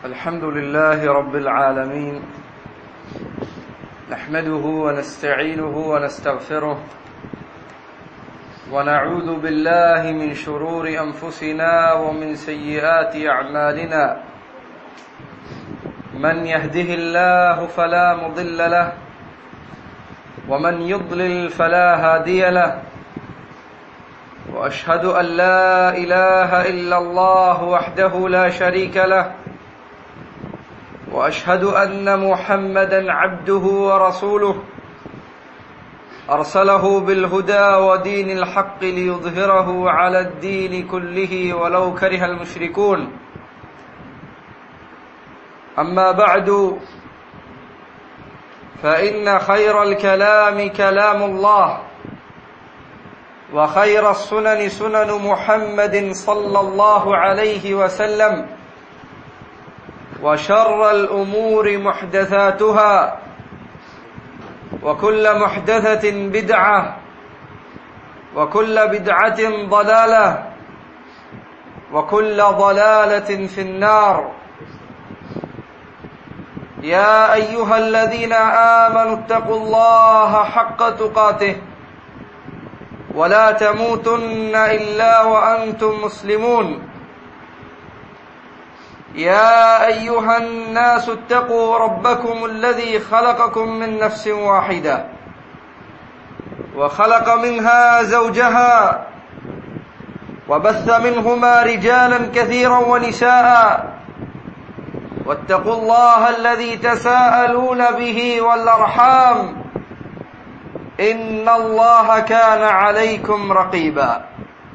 الحمد لله رب العالمين نحمده ونستعينه ونستغفره ونعوذ بالله من شرور انفسنا ومن سيئات اعمالنا من يهده الله فلا مضل له ومن يضلل فلا هادي له واشهد ان لا اله الا الله وحده لا شريك له واشهد ان محمدا عبده ورسوله ارسله بالهدى ودين الحق ليظهره على الدين كله ولو كره المشركون اما بعد فان خير الكلام كلام الله وخير السنن سنن محمد صلى الله عليه وسلم وشر الامور محدثاتها وكل محدثه بدعه وكل بدعه ضلاله وكل ضلاله في النار يا ايها الذين امنوا اتقوا الله حق تقاته ولا تموتن الا وانتم مسلمون يا ايها الناس اتقوا ربكم الذي خلقكم من نفس واحده وخلق منها زوجها وبث منهما رجالا كثيرا ونساء واتقوا الله الذي تساءلون به والارحام ان الله كان عليكم رقيبا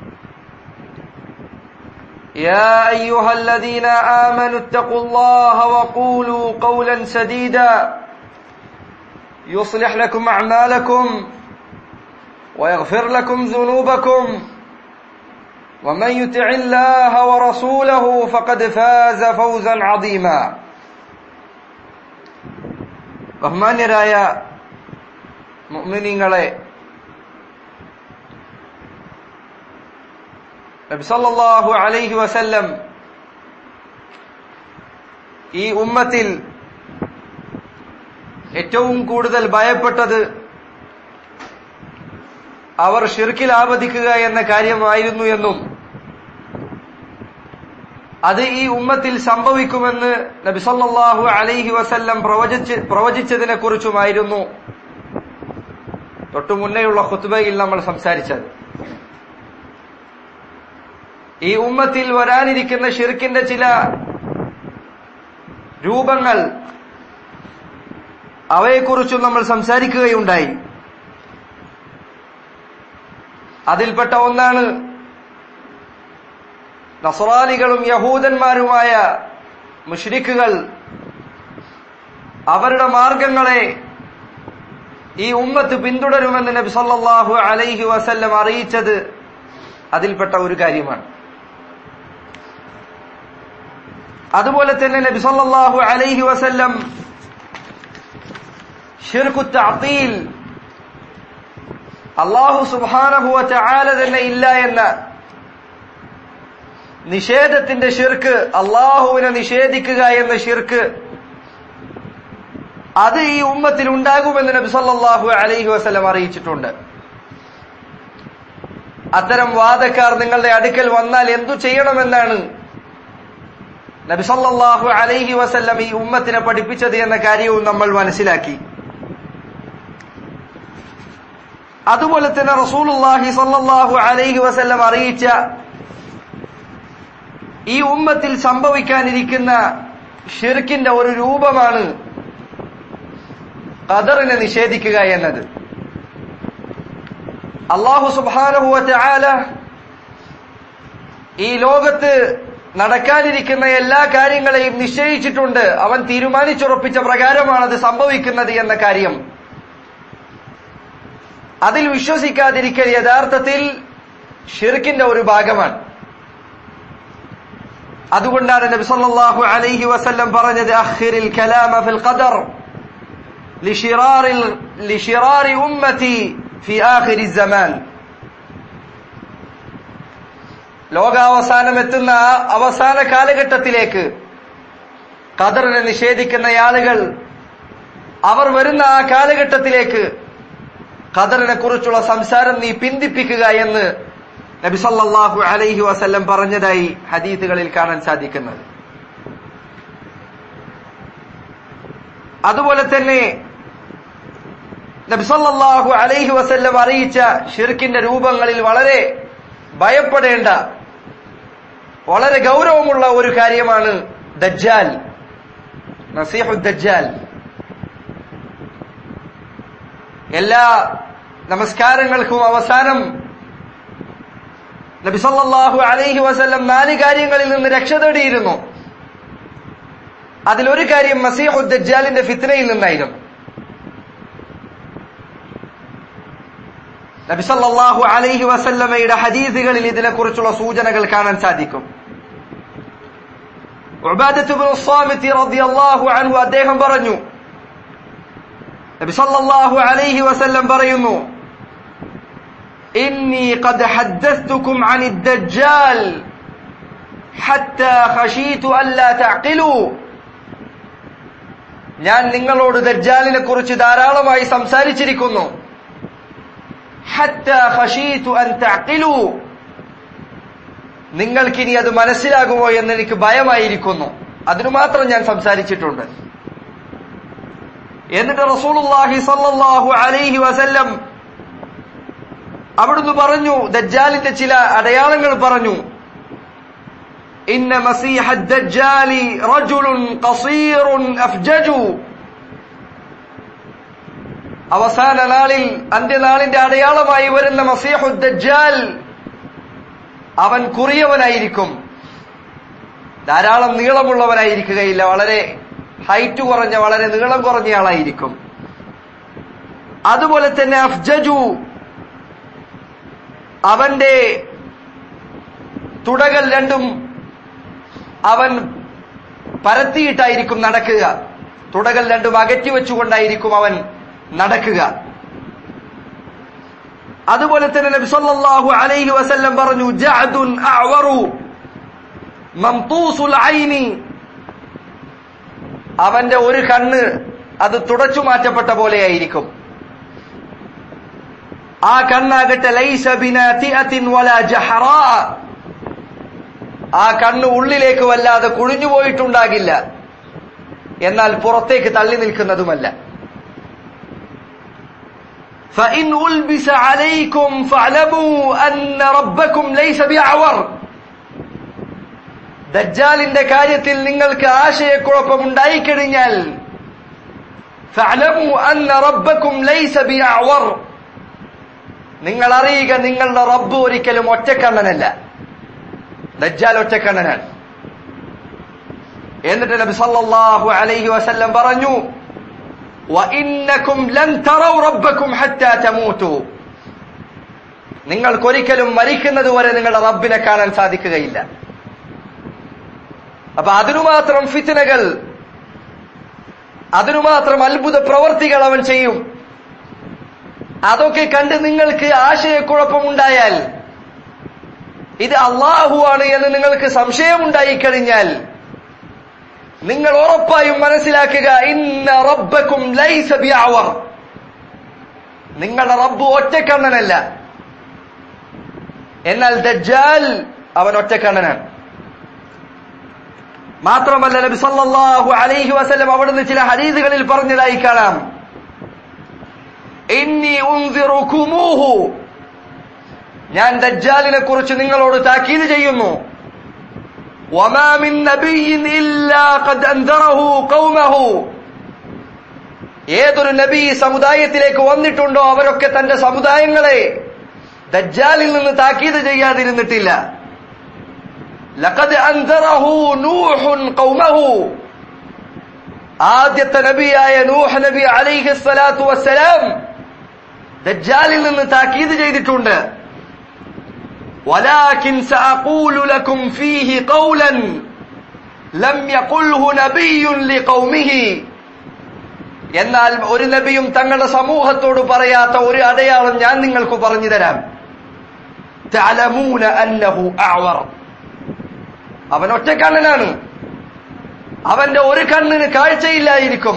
يا ايها الذين امنوا اتقوا الله وقولوا قولا سديدا يصلح لكم اعمالكم ويغفر لكم ذنوبكم ومن يطع الله ورسوله فقد فاز فوزا عظيما ബഹുമാന്യരായ മുഅ്മിനീങ്ങളെ നബിസല്ലാഹു അലൈഹി വസല്ലം ഈ ഉമ്മത്തിൽ ഏറ്റവും കൂടുതൽ ഭയപ്പെട്ടത് അവർ ഷിർക്കിൽ ആപതിക്കുക എന്ന കാര്യമായിരുന്നു എന്നും അത് ഈ ഉമ്മത്തിൽ സംഭവിക്കുമെന്ന് നബിസല്ലാഹു അലൈഹി വസല്ലം പ്രവചിച്ച് പ്രവചിച്ചതിനെ കുറിച്ചുമായിരുന്നു തൊട്ടു മുന്നേയുള്ള ഖുത്ബയിൽ നമ്മൾ സംസാരിച്ചത് ഈ ഉമ്മത്തിൽ വരാനിരിക്കുന്ന ഷിർക്കിന്റെ ചില രൂപങ്ങൾ അവയെക്കുറിച്ചും നമ്മൾ സംസാരിക്കുകയുണ്ടായി അതിൽപ്പെട്ട ഒന്നാണ് നസറാലികളും യഹൂദന്മാരുമായ മുഷ്രിക്കുകൾ അവരുടെ മാർഗങ്ങളെ ഈ ഉമ്മത്ത് പിന്തുടരുമെന്ന് നബി സല്ലല്ലാഹു അലൈഹി വസല്ലം അറിയിച്ചത് അതിൽപ്പെട്ട ഒരു കാര്യമാണ് അതുപോലെ തന്നെ നബി സല്ലല്ലാഹു അലൈഹി വസല്ലം ഷിർക്കു തഅതീൽ അല്ലാഹു സുബ്ഹാനഹു വ തആല തന്നെ ഇല്ല എന്ന നിഷേധത്തിന്റെ ഷിർക്ക് അള്ളാഹുവിനെ നിഷേധിക്കുക എന്ന ഷിർക്ക് അത് ഈ ഉമ്മത്തിൽ ഉണ്ടാകുമെന്ന് നബി സല്ലല്ലാഹു അലൈഹി വസല്ലം അറിയിച്ചിട്ടുണ്ട് അത്തരം വാദക്കാർ നിങ്ങളുടെ അടുക്കൽ വന്നാൽ എന്തു ചെയ്യണമെന്നാണ് നബി സല്ലല്ലാഹു അലൈഹി വസല്ലം ഈ ഉമ്മത്തിനെ പഠിപ്പിച്ചത് എന്ന കാര്യവും നമ്മൾ മനസ്സിലാക്കി അതുപോലെ തന്നെ റസൂലുള്ളാഹി സല്ലല്ലാഹു അലൈഹി വസല്ലം അറിയിച്ച ഈ ഉമ്മത്തിൽ സംഭവിക്കാനിരിക്കുന്ന ഷിർക്കിന്റെ ഒരു രൂപമാണ് ഖദറിനെ നിഷേധിക്കുക എന്നത് അള്ളാഹു സുബാനഹുവ ആല ഈ ലോകത്ത് നടക്കാനിരിക്കുന്ന എല്ലാ കാര്യങ്ങളെയും നിശ്ചയിച്ചിട്ടുണ്ട് അവൻ തീരുമാനിച്ചുറപ്പിച്ച പ്രകാരമാണ് അത് സംഭവിക്കുന്നത് എന്ന കാര്യം അതിൽ വിശ്വസിക്കാതിരിക്കൽ യഥാർത്ഥത്തിൽ ഷിർക്കിന്റെ ഒരു ഭാഗമാണ് അതുകൊണ്ടാണ് നബി സല്ലല്ലാഹു അലൈഹി വസല്ലം പറഞ്ഞത് അഖിറിൽ കലാമ ഫിൽ ഖദർ ലിഷിറാറിൽ ലിഷിറാറി ഉമ്മതി ഫി ആഖിരി സമാൻ ലോകാവസാനം എത്തുന്ന ആ അവസാന കാലഘട്ടത്തിലേക്ക് ഖദറിനെ നിഷേധിക്കുന്ന ആളുകൾ അവർ വരുന്ന ആ കാലഘട്ടത്തിലേക്ക് ഖദറിനെ കുറിച്ചുള്ള സംസാരം നീ പിന്തിപ്പിക്കുക എന്ന് നബി സല്ലല്ലാഹു അലൈഹി വസല്ലം പറഞ്ഞതായി ഹദീസുകളിൽ കാണാൻ സാധിക്കുന്നത് അതുപോലെ തന്നെ നബി സല്ലല്ലാഹു അലൈഹി വസല്ലം അറിയിച്ച ഷിർക്കിന്റെ രൂപങ്ങളിൽ വളരെ ഭയപ്പെടേണ്ട വളരെ ഗൗരവമുള്ള ഒരു കാര്യമാണ് ദജ്ജാൽ നസീഹു ദജ്ജാൽ എല്ലാ നമസ്കാരങ്ങൾക്കും അവസാനം നബി സല്ലല്ലാഹു അലൈഹി വസല്ലം നാല് കാര്യങ്ങളിൽ നിന്ന് രക്ഷ തേടിയിരുന്നു അതിലൊരു കാര്യം മസീഹു ദജ്ജാലിന്റെ ഫിത്നയിൽ നിന്നായിരുന്നു നബി സല്ലല്ലാഹു അലൈഹി വസല്ലമയുടെ ഹദീസുകളിൽ ഇതിനെക്കുറിച്ചുള്ള സൂചനകൾ കാണാൻ സാധിക്കും ഉബാദത്ത് ഇബ്നു സ്വാമിത്തി റളിയല്ലാഹു അൻഹു അദ്ദേഹം പറഞ്ഞു നബി സല്ലല്ലാഹു അലൈഹി വസല്ലം പറയുന്നു ഇന്നി ഖദ് ഹദ്ദസ്തുകും അനി ദജ്ജാൽ ഹത്താ ഖശീതു അല്ലാ തഅഖിലു ഞാൻ നിങ്ങളോട് ദജ്ജാലിനെ കുറിച്ച് ധാരാളമായി സംസാരിച്ചിരിക്കുന്നു ഹത്താ ഖശീതു അൻ തഅഖിലു നിങ്ങൾക്കിനി അത് മനസ്സിലാകുമോ എന്ന് എനിക്ക് ഭയമായിരിക്കുന്നു അതിനു മാത്രം ഞാൻ സംസാരിച്ചിട്ടുണ്ട് എന്നിട്ട് റസൂലുള്ളാഹി സല്ലല്ലാഹു അലൈഹി വസല്ലം അവിടുന്ന് പറഞ്ഞു ദജ്ജാലിന്റെ ചില അടയാളങ്ങൾ പറഞ്ഞു ഇന്ന മസീഹ ദജ്ജാലി റജുലുൻ ഖസീറുൻ അഫ്ജജു അവസാന നാളിൽ അന്ത്യനാളിന്റെ അടയാളമായി വരുന്ന മസീഹു ദജ്ജാൽ അവൻ കുറിയവനായിരിക്കും ധാരാളം നീളമുള്ളവനായിരിക്കുകയില്ല വളരെ ഹൈറ്റ് കുറഞ്ഞ വളരെ നീളം കുറഞ്ഞ ആളായിരിക്കും അതുപോലെ തന്നെ അഫ്ജജു അവന്റെ തുടകൾ രണ്ടും അവൻ പരത്തിയിട്ടായിരിക്കും നടക്കുക തുടകൾ രണ്ടും അകറ്റി വെച്ചുകൊണ്ടായിരിക്കും അവൻ നടക്കുക അതുപോലെ തന്നെ നബി സല്ലല്ലാഹു അലൈഹി വസല്ലം പറഞ്ഞു ജഅദുൻ അഅവറു മംതൂസുൽ ഐനി അവന്റെ ഒരു കണ്ണ് അത് തുടച്ചു മാറ്റപ്പെട്ട പോലെയായിരിക്കും ആ കണ്ണാകട്ടെ ലൈസ ബിനാതിഅത്തിൻ വലാ ജഹറാ ആ കണ്ണ് ഉള്ളിലേക്ക് വല്ലാതെ കുഴിഞ്ഞു പോയിട്ടുണ്ടാകില്ല എന്നാൽ പുറത്തേക്ക് തള്ളി നിൽക്കുന്നതുമല്ല فإن ألبس عليكم فاعلموا أن ربكم ليس بأعور ദജ്ജാലിന്റെ കാര്യത്തിൽ നിങ്ങൾക്ക് ആശയക്കുഴപ്പം ഉണ്ടായിക്കഴിഞ്ഞാൽ فاعلموا أن ربكم ليس بأعور നിങ്ങൾ അറിയുക നിങ്ങളുടെ റബ്ബ് ഒരിക്കലും ഒറ്റക്കണ്ണനല്ല ദജ്ജാൽ ഒറ്റക്കണ്ണനാണ് എന്നിട്ട് നബി സല്ലല്ലാഹു അലൈഹി വസല്ലം പറഞ്ഞു وإنكم لن تروا ربكم حتى تموتوا നിങ്ങൾക്കൊരിക്കലും മരിക്കുന്നത് വരെ നിങ്ങളുടെ റബ്ബിനെ കാണാൻ സാധിക്കുകയില്ല അപ്പൊ അതിനു മാത്രം ഫിത്തനകൾ അതിനു മാത്രം അത്ഭുത പ്രവർത്തികൾ അവൻ ചെയ്യും അതൊക്കെ കണ്ട് നിങ്ങൾക്ക് ആശയക്കുഴപ്പമുണ്ടായാൽ ഇത് അള്ളാഹുവാണ് എന്ന് നിങ്ങൾക്ക് സംശയമുണ്ടായി കഴിഞ്ഞാൽ നിങ്ങൾ ഉറപ്പായും മനസ്സിലാക്കുക ഇന്ന റബ്ബക്കും ലൈസ ബിഅവർ നിങ്ങളുടെ റബ്ബ് ഒറ്റക്കണ്ണനല്ല എന്നാൽ ദജ്ജാൽ അവൻ ഒറ്റക്കണ്ണനാണ് മാത്രമല്ല നബി സല്ലല്ലാഹു അലൈഹി വസല്ലം അവിടുന്ന് ചില ഹദീസുകളിൽ പറഞ്ഞതായി കാണാം ഇന്നി ഉൻസിറുകുമൂഹു ഞാൻ ദജ്ജാലിനെ കുറിച്ച് നിങ്ങളോട് താക്കീത് ചെയ്യുന്നു وما من نبي إلا قد أنذره قومه ഏതൊരു നബി സമുദായത്തിലേക്ക് വന്നിട്ടുണ്ടോ അവരൊക്കെ തന്റെ സമുദായങ്ങളെ ദജ്ജാലിൽ നിന്ന് താക്കീത് ചെയ്യാതിരുന്നിട്ടില്ല ലഖദ് അൻദറഹു നൂഹുൻ ഖൗമഹു ആദ്യത്തെ നബിയായ നൂഹ് നബി അലൈഹി സ്വലാത്തു വസ്സലാം ദജ്ജാലിൽ നിന്ന് താക്കീത് ചെയ്തിട്ടുണ്ട് ولكن سأقول لكم فيه قولا لم يقله نبي لقومه എന്നാൽ ഒരു നബിയും തങ്ങളുടെ സമൂഹത്തോട് പറയാത്ത ഒരു അടയാളം ഞാൻ നിങ്ങൾക്ക് പറഞ്ഞു തരാം തഅലമൂന അന്നഹു അഅവർ അവൻ ഒറ്റക്കണ്ണനാണ് അവന്റെ ഒരു കണ്ണിന് കാഴ്ചയില്ലായിരിക്കും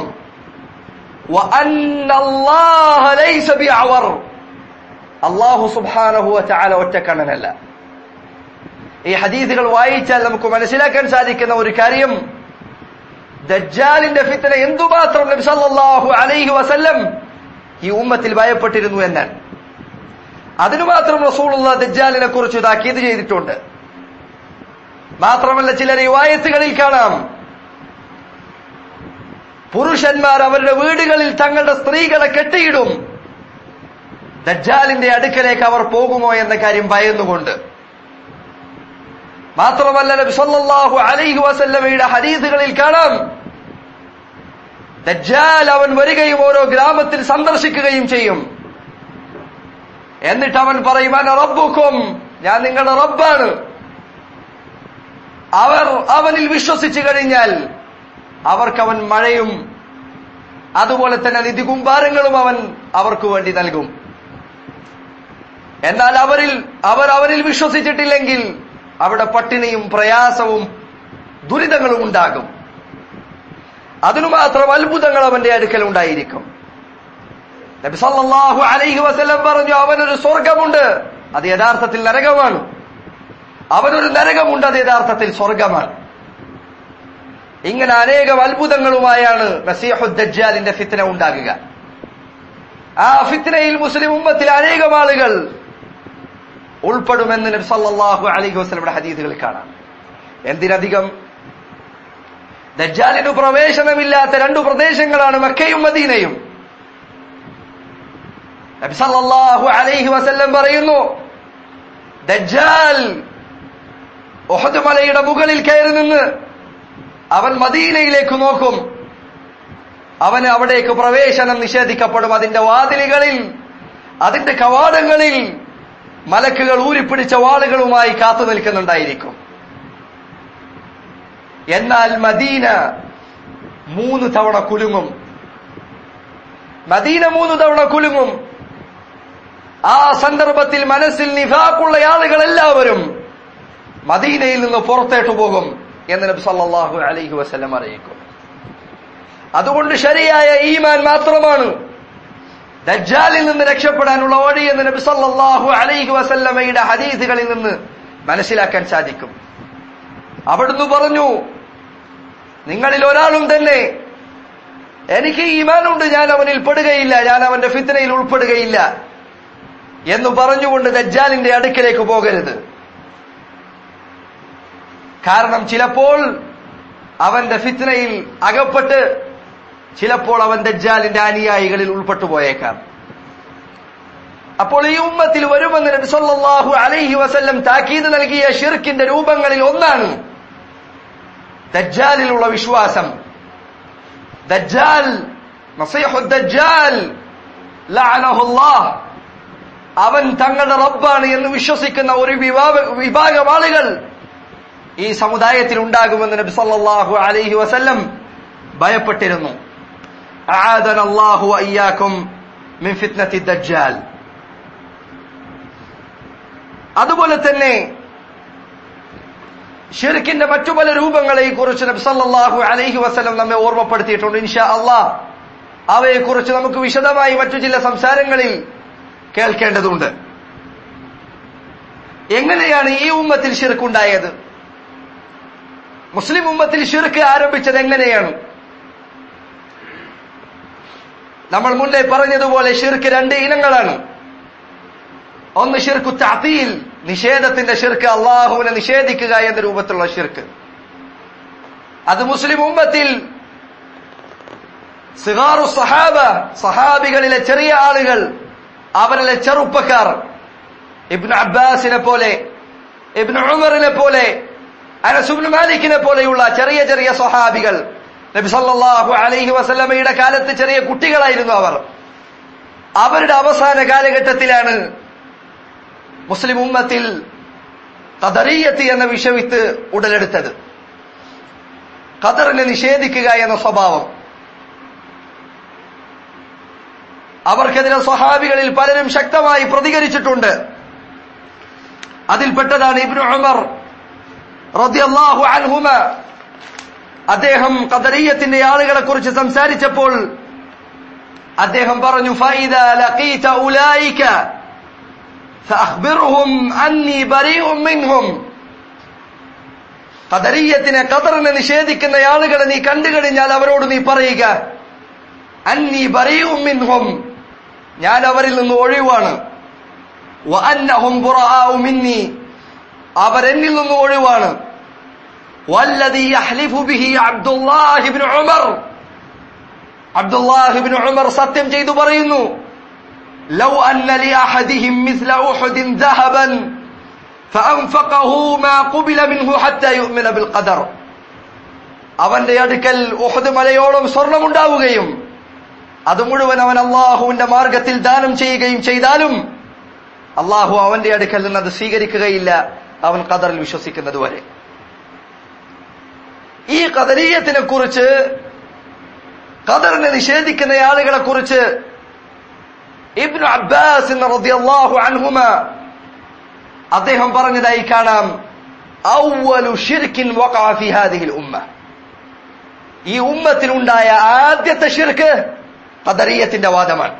وأن الله ليس بأعور അള്ളാഹു സുബാനഹു ചാല ഒറ്റക്കണ്ണനല്ല ഈ ഹദീസുകൾ വായിച്ചാൽ നമുക്ക് മനസ്സിലാക്കാൻ സാധിക്കുന്ന ഒരു കാര്യം ദജ്ജാലിന്റെ ഫിത്തന എന്തുമാത്രം നബി സല്ലല്ലാഹു അലൈഹി വസല്ലം ഈ ഉമ്മത്തിൽ ഭയപ്പെട്ടിരുന്നു എന്നാണ് അതിനു മാത്രം റസൂലുള്ള ദജ്ജാലിനെ കുറിച്ച് താക്കീത് ചെയ്തിട്ടുണ്ട് മാത്രമല്ല ചില റിവായത്തുകളിൽ കാണാം പുരുഷന്മാർ അവരുടെ വീടുകളിൽ തങ്ങളുടെ സ്ത്രീകളെ കെട്ടിയിടും ദജ്ജാലിന്റെ അടുക്കലേക്ക് അവർ പോകുമോ എന്ന കാര്യം ഭയന്നുകൊണ്ട് മാത്രമല്ല നബി സല്ലല്ലാഹു അലൈഹി വസല്ലമയുടെ ഹദീസുകളിൽ കാണാം ദജ്ജാൽ അവൻ വരികയും ഓരോ ഗ്രാമത്തിൽ സന്ദർശിക്കുകയും ചെയ്യും എന്നിട്ട് അവൻ പറയും അന റബ്ബുക്കും ഞാൻ നിങ്ങളുടെ റബ്ബാണ് അവർ അവനിൽ വിശ്വസിച്ചു കഴിഞ്ഞാൽ അവർക്കവൻ മഴയും അതുപോലെ തന്നെ നിധികുംഭാരങ്ങളും അവൻ അവർക്ക് വേണ്ടി നൽകും എന്നാൽ അവരിൽ അവർ അവരിൽ വിശ്വസിച്ചിട്ടില്ലെങ്കിൽ അവിടെ പട്ടിണിയും പ്രയാസവും ദുരിതങ്ങളും ഉണ്ടാകും അതിനു മാത്രം അത്ഭുതങ്ങൾ അവന്റെ അടുക്കൽ ഉണ്ടായിരിക്കും നബി സല്ലല്ലാഹു അലൈഹി വസല്ലം പറഞ്ഞു അവനൊരു സ്വർഗമുണ്ട് അത് യഥാർത്ഥത്തിൽ നരകമാണ് അവനൊരു നരകമുണ്ട് അത് യഥാർത്ഥത്തിൽ സ്വർഗമാണ് ഇങ്ങനെ അനേകം അത്ഭുതങ്ങളുമായാണ് നസീഹുദ്ദാലിന്റെ ഫിത്തന ഉണ്ടാകുക ആ ഫിത്തനയിൽ മുസ്ലിം ഉമ്മത്തിൽ അനേകം ആളുകൾ ഉൾപ്പെടുമെന്ന് നബി സല്ലല്ലാഹു അലൈഹി വസല്ലമയുടെ ഹദീസുകളിൽ കാണാം എന്തിനധികം ദജ്ജാലിന് പ്രവേശനമില്ലാത്ത രണ്ടു പ്രദേശങ്ങളാണ് മക്കയും മദീനയും നബി സല്ലല്ലാഹു അലൈഹി വസല്ലം പറയുന്നു ദജ്ജാൽ ഉഹദ് മലയുടെ മുകളിൽ കയറി നിന്ന് അവൻ മദീനയിലേക്ക് നോക്കും അവന് അവിടേക്ക് പ്രവേശനം നിഷേധിക്കപ്പെടും അതിന്റെ വാതിലുകളിൽ അതിന്റെ കവാടങ്ങളിൽ മലക്കുകൾ ഊരിപ്പിടിച്ച വാളുകളുമായി കാത്തു നിൽക്കുന്നുണ്ടായിരിക്കും എന്നാൽ മദീന മൂന്ന് തവണ കുലുങ്ങും മദീന മൂന്ന് തവണ കുലുങ്ങും ആ സന്ദർഭത്തിൽ മനസ്സിൽ നിഫാക്കുള്ള ആളുകൾ എല്ലാവരും മദീനയിൽ നിന്ന് പുറത്തേട്ടു പോകും എന്ന് നബി സല്ലല്ലാഹു അലൈഹി വസല്ലം അറിയിക്കും അതുകൊണ്ട് ശരിയായ ഈമാൻ മാത്രമാണ് ദജ്ജാലിൽ നിന്ന് രക്ഷപ്പെടാനുള്ള വഴി എന്ന് നബി സല്ലല്ലാഹു അലൈഹി വസല്ലമയുടെ ഹദീസുകളിൽ നിന്ന് മനസ്സിലാക്കാൻ സാധിക്കും അവിടുന്ന് പറഞ്ഞു നിങ്ങളിൽ ഒരാളും തന്നെ എനിക്ക് ഈമാനുണ്ട് ഞാൻ അവനിൽ പെടുകയില്ല ഞാൻ അവന്റെ ഫിത്തനയിൽ ഉൾപ്പെടുകയില്ല എന്ന് പറഞ്ഞുകൊണ്ട് ദജ്ജാലിന്റെ അടുക്കലേക്ക് പോകരുത് കാരണം ചിലപ്പോൾ അവന്റെ ഫിത്നയിൽ അകപ്പെട്ട് ചിലപ്പോൾ അവൻ ദജ്ജാലിന്റെ അനുയായികളിൽ ഉൾപ്പെട്ടു പോയേക്കാം അപ്പോൾ ഈ ഉമ്മത്തിൽ വരുമെന്ന് നബി സല്ലല്ലാഹു അലൈഹി വസല്ലം താക്കീത് നൽകിയ ഷിർക്കിന്റെ രൂപങ്ങളിൽ ഒന്നാണ് ദജ്ജാലിലുള്ള വിശ്വാസം ദജ്ജാൽ മസീഹു ദജ്ജാൽ ലഅനഹുല്ലാഹ് അവൻ തങ്ങളുടെ റബ്ബാണ് എന്ന് വിശ്വസിക്കുന്ന ഒരു വിഭാഗം ആളുകൾ ഈ സമുദായത്തിൽ ഉണ്ടാകുമെന്ന് നബി സല്ലല്ലാഹു അലൈഹി വസല്ലം ഭയപ്പെട്ടിരുന്നു അആദന അല്ലാഹു അയ്യാക്കും മിൻ ഫിത്നത്തി ദജ്ജാൽ അതുപോലെ തന്നെ ഷിർക്കിന്റെ മറ്റു പല രൂപങ്ങളെ കുറിച്ച് നബി സല്ലല്ലാഹു അലൈഹി വസല്ലം നമ്മെ ഓർമ്മപ്പെടുത്തിയിട്ടുണ്ട് ഇൻഷാ അള്ളാഹ് അവയെ കുറിച്ച് നമുക്ക് വിശദമായി മറ്റു ചില സംസാരങ്ങളിൽ കേൾക്കേണ്ടതുണ്ട് എങ്ങനെയാണ് ഈ ഉമ്മത്തിൽ ഷിർക്കുണ്ടായത് മുസ്ലിം ഉമ്മത്തിൽ ഷിർക്ക് ആരംഭിച്ചത് എങ്ങനെയാണ് നമ്മൾ മുന്നേ പറഞ്ഞതുപോലെ ഷിർക്ക് രണ്ട് ഇനങ്ങളാണ് ഒന്ന് ഷിർക്ക് തഅതീൽ നിഷേധത്തിന്റെ ഷിർക്ക് അള്ളാഹുവിനെ നിഷേധിക്കുക എന്ന രൂപത്തിലുള്ള ഷിർക്ക് അത് മുസ്ലിം ഉമ്മത്തിൽ സിഹാറു സഹാബ സഹാബികളിലെ ചെറിയ ആളുകൾ അവരിലെ ചെറുപ്പക്കാർ ഇബ്നു അബ്ബാസിനെ പോലെ ഇബ്നു ഉമറിനെ പോലെ അനസുബ്നു മാലിക്കിനെ പോലെയുള്ള ചെറിയ ചെറിയ സ്വഹാബികൾ നബി സല്ലല്ലാഹു അലൈഹി വസല്ലമയുടെ കാലത്ത് ചെറിയ കുട്ടികളായിരുന്നു അവർ അവരുടെ അവസാന കാലഘട്ടത്തിലാണ് മുസ്ലിം ഉമ്മത്തിൽ ഖദറിയത്ത് എന്ന വിഷവിത്ത് ഉടലെടുത്തത് ഖദറിനെ നിഷേധിക്കുക എന്ന സ്വഭാവം അവർക്കെതിരെ സ്വഹാബികളിൽ പലരും ശക്തമായി പ്രതികരിച്ചിട്ടുണ്ട് അതിൽപ്പെട്ടതാണ് ഇബ്നു ഉമർ റളിയല്ലാഹു അൻഹുമ അദ്ദേഹം ഖദറിയത്തിന്റെ ആളുകളെ കുറിച്ച് സംസാരിച്ചപ്പോൾ അദ്ദേഹം പറഞ്ഞു ഫൈദ ലഖീത ഉലൈക فأخبرهم أني بريء منهم ഖദറിയത്തിനെ ഖദറിനെ നിഷേധിക്കുന്ന ആളുകളെ നീ കണ്ടു കഴിഞ്ഞാൽ അവരോട് നീ പറയുക അന്നി ബറിയും മിൻഹും ഞാൻ അവരിൽ നിന്ന് ഒഴിവാണ് വഅന്നഹും ബുറആഉ മിന്നി അവരെന്നിൽ നിന്ന് ഒഴിവാണ് വല്ലദി യഹ്ലിഫു ബിഹി അബ്ദുല്ലാഹി ഇബ്നു ഉമർ അബ്ദുല്ലാഹി ഇബ്നു ഉമർ സത്യം ചെയ്തു പറയുന്നു ലൗ അന്ന ലി അഹദിഹിം മിസ്ല ഉഹുദിൻ ദഹബൻ فأنفقه ما قبل منه حتى يؤمن بالقدر അവന്റെ അടുക്കൽ ഉഹദ് മലയോളം സ്വർണമുണ്ടാവുകയും അത് മുഴുവൻ അവൻ അള്ളാഹുവിന്റെ മാർഗത്തിൽ ദാനം ചെയ്യുകയും ചെയ്താലും അള്ളാഹു അവന്റെ അടുക്കൽ നിന്ന് അത് സ്വീകരിക്കുകയില്ല അവൻ ഖദറിൽ വിശ്വസിക്കുന്നത് വരെ ഈ ഖദരീയത്തിനെ കുറിച്ച് ഖദറിനെ നിഷേധിക്കുന്ന ആളുകളെ കുറിച്ച് ഇബ്നു അബ്ബാസ് റളിയല്ലാഹു അൻഹുമ അദ്ദേഹം പറഞ്ഞതായി കാണാം ഔവലു ഷിർക്കിൻ വഖഅ ഫി ഹാദിഹിൽ ഉമ്മ ഈ ഉമ്മത്തിലുണ്ടായ ആദ്യത്തെ ഷിർക്ക് ഖദറിയത്തിന്റെ വാദമാണ്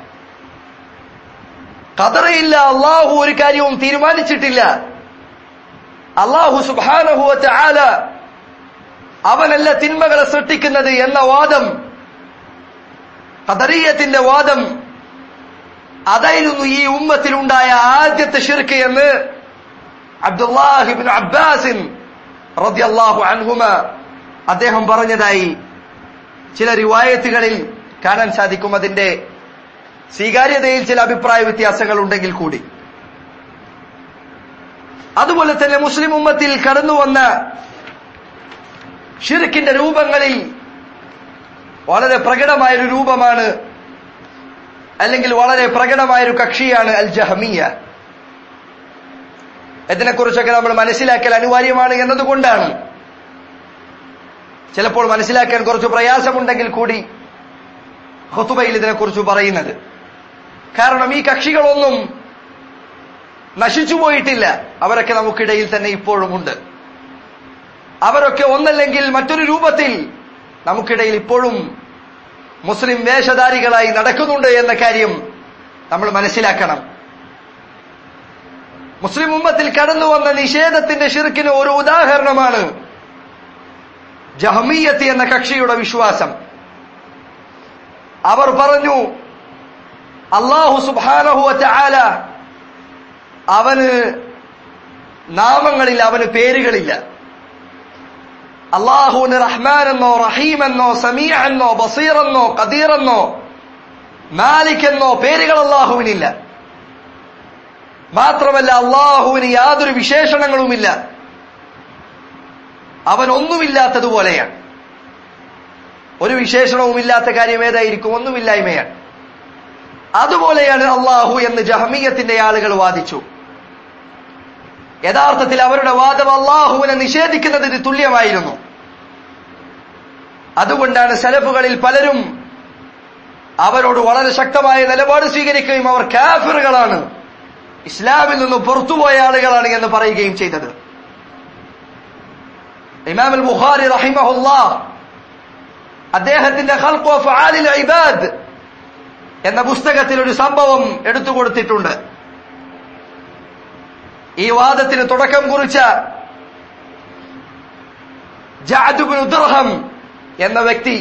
ഖദറിയില്ല അള്ളാഹു ഒരു കാര്യവും തീരുമാനിച്ചിട്ടില്ല അള്ളാഹു സുബ്ഹാനഹു വതആല അവനല്ല തിന്മകളെ സൃഷ്ടിക്കുന്നത് എന്ന വാദം ഖദറിയത്തിന്റെ വാദം അതായിരുന്നു ഈ ഉമ്മത്തിലുണ്ടായ ആദ്യത്തെ ഷിർക്ക് എന്ന് അബ്ദുല്ലാഹിബിൻ അബ്ബാസിൻ റദ്യല്ലാഹു അൻഹുമ അദ്ദേഹം പറഞ്ഞതായി ചില റിവായത്തുകളിൽ കാണാൻ സാധിക്കും അതിന്റെ സ്വീകാര്യതയിൽ ചില അഭിപ്രായ വ്യത്യാസങ്ങൾ ഉണ്ടെങ്കിൽ കൂടി അതുപോലെ തന്നെ മുസ്ലിം ഉമ്മത്തിൽ കടന്നു വന്ന ഷിർക്കിന്റെ രൂപങ്ങളിൽ വളരെ പ്രകടമായൊരു രൂപമാണ് അല്ലെങ്കിൽ വളരെ പ്രകടമായൊരു കക്ഷിയാണ് അൽ ജഹമിയ ഇതിനെക്കുറിച്ചൊക്കെ നമ്മൾ മനസ്സിലാക്കൽ അനിവാര്യമാണ് എന്നതുകൊണ്ടാണ് ചിലപ്പോൾ മനസ്സിലാക്കാൻ കുറച്ച് പ്രയാസമുണ്ടെങ്കിൽ കൂടി ഹുത്തുബയിൽ ഇതിനെക്കുറിച്ച് പറയുന്നത് കാരണം ഈ കക്ഷികളൊന്നും നശിച്ചു പോയിട്ടില്ല അവരൊക്കെ നമുക്കിടയിൽ തന്നെ ഇപ്പോഴും ഉണ്ട് അവരൊക്കെ ഒന്നല്ലെങ്കിൽ മറ്റൊരു രൂപത്തിൽ നമുക്കിടയിൽ ഇപ്പോഴും മുസ്ലിം വേഷധാരികളായി നടക്കുന്നുണ്ട് എന്ന കാര്യം നമ്മൾ മനസ്സിലാക്കണം മുസ്ലിം ഉമ്മത്തിൽ കടന്നു വന്ന നിഷേധത്തിന്റെ ഷിർക്കിന് ഒരു ഉദാഹരണമാണ് ജഹമീയത്ത് എന്ന കക്ഷിയുടെ വിശ്വാസം അവർ പറഞ്ഞു അള്ളാഹു സുബാനഹു ആല അവന് നാമങ്ങളിൽ അവന് പേരുകളില്ല അള്ളാഹുവിന് റഹ്മാൻ എന്നോ റഹീം എന്നോ സമീ എന്നോ ബസീർ എന്നോ ഖദീർ എന്നോ മാലിക് എന്നോ പേരുകൾ അള്ളാഹുവിനില്ല മാത്രമല്ല അള്ളാഹുവിന് യാതൊരു വിശേഷണങ്ങളുമില്ല അവൻ ഒന്നുമില്ലാത്തതുപോലെയാണ് ഒരു വിശേഷണവുമില്ലാത്ത കാര്യം ഏതായിരിക്കും ഒന്നുമില്ലായ്മയാണ് അതുപോലെയാണ് അള്ളാഹു എന്ന് ജഹമീയത്തിന്റെ ആളുകൾ വാദിച്ചു യഥാർത്ഥത്തിൽ അവരുടെ വാദം അള്ളാഹുവിനെ നിഷേധിക്കുന്നതിന് തുല്യമായിരുന്നു അതുകൊണ്ടാണ് സലഫുകളിൽ പലരും അവരോട് വളരെ ശക്തമായ നിലപാട് സ്വീകരിക്കുകയും അവർ കാഫിറുകളാണ് ഇസ്ലാമിൽ നിന്ന് പുറത്തുപോയ ആളുകളാണ് എന്ന് പറയുകയും ചെയ്തത് ഇമാം അൽ ബുഖാരി റഹിമഹുല്ലാ അദ്ദേഹത്തിന്റെ ഖൽഖു അഫ്ആലിൽ ഇബാദ് എന്ന പുസ്തകത്തിൽ ഒരു സംഭവം എടുത്തു കൊടുത്തിട്ടുണ്ട് ഈ വാദത്തിന് തുടക്കം കുറിച്ച ജഅദുബ്നു ദിർഹം എന്ന വ്യക്തി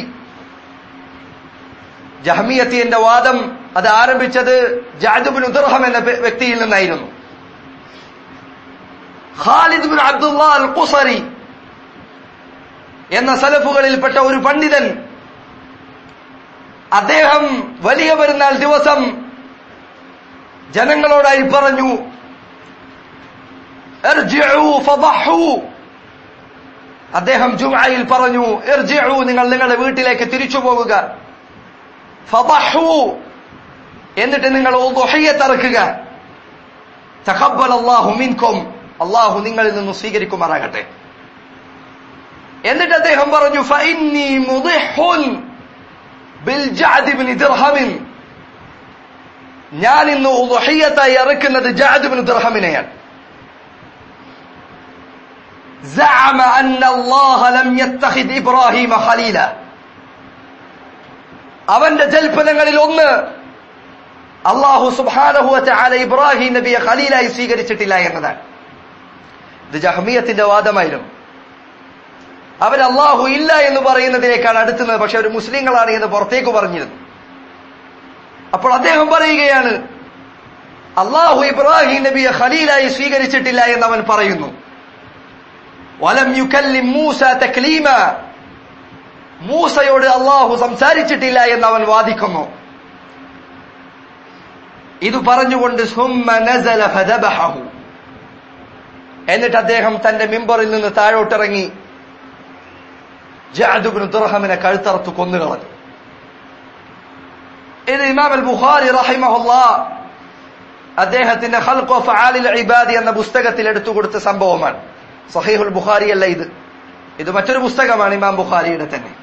ജഹമിയത്തിന്റെ വാദം അത് ആരംഭിച്ചത് ജഅദുബ്നു ദിർഹം എന്ന വ്യക്തിയിൽ നിന്നായിരുന്നു Khalid bin Abdullah al Qasri എന്ന സലഫുകളിൽപ്പെട്ട ഒരു പണ്ഡിതൻ അദ്ദേഹം വലിയ പെരുന്നാൾ ദിവസം ജനങ്ങളോടായി പറഞ്ഞു അദ്ദേഹം ജുമയിൽ പറഞ്ഞു ഇർജിഉ നിങ്ങൾ നിങ്ങളുടെ വീട്ടിലേക്ക് തിരിച്ചു പോകുക ഫദഹു എന്നിട്ട് നിങ്ങൾ ഉദ്ഹിയത്തറക്കുക തഖബ്ബൽ അല്ലാഹു മിൻകും അല്ലാഹു നിങ്ങളിൽ നിന്ന് സ്വീകരിക്കുമാറാകട്ടെ എന്നിട്ട് അദ്ദേഹം പറഞ്ഞു ഫഇന്നി മുദിഹുൻ ബിൽ ജഅദ് ഇബ്നു ദിർഹമിൻ ഞാൻ ഇന്ന് ഉദ്ഹിയത്തായി ഇറക്കുന്നത് ജഅദ് ഇബ്നു ദിർഹമിനെയാണ് زعم أن الله لم يتخذ إبراهيم خليلا അവന്റെ ജൽപ്പനങ്ങളിൽ ഒന്ന് അള്ളാഹു സുബാനഹുവറ്റ ആല ഇബ്രാഹിം നബിയെ ഖലീലായി സ്വീകരിച്ചിട്ടില്ല എന്നതാണ് ഇത് ജഹമിയത്തിന്റെ വാദമായിരുന്നു അവർ അള്ളാഹു ഇല്ല എന്ന് പറയുന്നതിനേക്കാണ് അടുത്തുന്നത് പക്ഷെ അവർ മുസ്ലിങ്ങളാണ് എന്ന് പുറത്തേക്ക് പറഞ്ഞിരുന്നു അപ്പോൾ അദ്ദേഹം പറയുകയാണ് അള്ളാഹു ഇബ്രാഹിം നബിയെ ഖലീലായി സ്വീകരിച്ചിട്ടില്ല എന്ന് അവൻ പറയുന്നു വലം യുക്കല്ലിം മൂസ തക്ലീമ മൂസയോട് അള്ളാഹു സംസാരിച്ചിട്ടില്ല എന്ന് അവൻ വാദിക്കുന്നു ഇത് പറഞ്ഞുകൊണ്ട് സുമ്മ നസല ഫദബഹു എന്നിട്ട് അദ്ദേഹം തന്റെ മിമ്പറിൽ നിന്ന് താഴോട്ടിറങ്ങി ജഅദുബ്നു ദുർഹമിനെ കഴുത്തറുത്ത് കൊന്നുകളഞ്ഞു ഇത് ഇമാം അൽ ബുഖാരി റഹിമഹുല്ലാ അദ്ദേഹത്തിന്റെ ഖൽഖു ഫആലിൽ ഇബാദി എന്ന പുസ്തകത്തിൽ എടുത്തു കൊടുത്ത സംഭവമാണ് സഹീഹുൽ ബുഖാരി അല്ല ഇത് ഇത് മറ്റൊരു പുസ്തകമാണ് ഇമാം ബുഖാരിയുടെ തന്നെ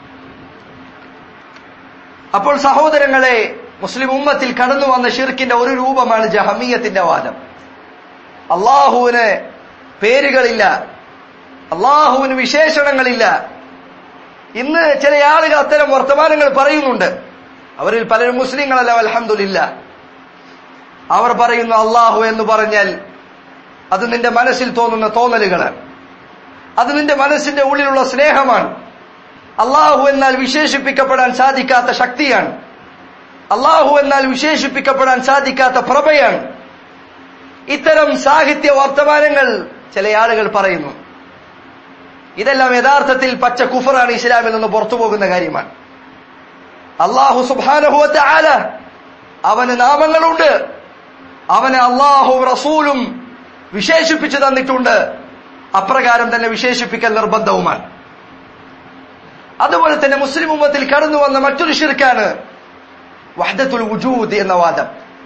അപ്പോൾ സഹോദരങ്ങളെ മുസ്ലിം ഉമ്മത്തിൽ കടന്നു വന്ന ഷിർക്കിന്റെ ഒരു രൂപമാണ് ജഹമീയത്തിന്റെ വാദം അള്ളാഹുവിന് പേരുകളില്ല അള്ളാഹുവിന് വിശേഷണങ്ങളില്ല ഇന്ന് ചില ആളുകൾ അത്തരം വർത്തമാനങ്ങൾ പറയുന്നുണ്ട് അവരിൽ പലരും മുസ്ലിങ്ങളല്ല അലഹമില്ല അവർ പറയുന്നു അള്ളാഹു എന്ന് പറഞ്ഞാൽ അത് നിന്റെ മനസ്സിൽ തോന്നുന്ന തോന്നലുകളാണ് അത് നിന്റെ മനസ്സിന്റെ ഉള്ളിലുള്ള സ്നേഹമാണ് അള്ളാഹു എന്നാൽ വിശേഷിപ്പിക്കപ്പെടാൻ സാധിക്കാത്ത ശക്തിയാണ് അള്ളാഹു എന്നാൽ വിശേഷിപ്പിക്കപ്പെടാൻ സാധിക്കാത്ത പ്രഭയാണ് ഇത്തരം സാഹിത്യ വർത്തമാനങ്ങൾ ചില ആളുകൾ പറയുന്നു ഇതെല്ലാം യഥാർത്ഥത്തിൽ പച്ച കുഫറാണ് ഇസ്ലാമിൽ നിന്ന് പുറത്തു പോകുന്ന കാര്യമാണ് അള്ളാഹു സുബാനഹുവത്തെ ആല അവന് നാമങ്ങളുണ്ട് അവനെ അള്ളാഹു റസൂലും വിശേഷിപ്പിച്ചു തന്നിട്ടുണ്ട് അപ്രകാരം തന്നെ വിശേഷിപ്പിക്കൽ നിർബന്ധവുമാണ് അതുപോലെ തന്നെ മുസ്ലിം ഉമ്മത്തിൽ കടന്നു വന്ന മറ്റൊരു ഷിർക്കാണ് വഹദത്തുൽ വുജൂദ് എന്ന വാദം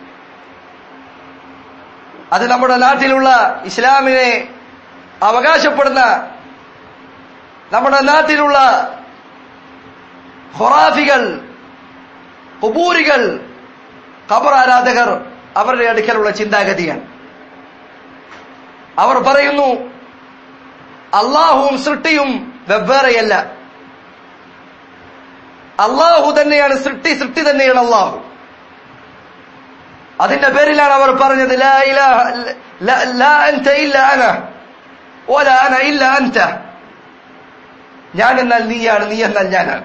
അത് നമ്മുടെ നാട്ടിലുള്ള ഇസ്ലാമിനെ അവകാശപ്പെടുന്ന നമ്മുടെ നാട്ടിലുള്ള ഹൊറാഫികൾ കുബൂരികൾ ഖബർ ആരാധകർ അവരുടെ അടുക്കലുള്ള ചിന്താഗതിയാണ് അവർ പറയുന്നു അള്ളാഹുവും സൃഷ്ടിയും വെവ്വേറെയല്ല അള്ളാഹു തന്നെയാണ് സൃഷ്ടി സൃഷ്ടി തന്നെയാണ് അള്ളാഹു അതിന്റെ പേരിലാണ് അവർ പറഞ്ഞത് ലാ ഇലാഹ ല- ലാ അൻത ഇല്ല അന ഓല അന ഇല്ല അൻത ഞാൻ എന്നാൽ നീയാണ് നീ എന്നാൽ ഞാനാണ്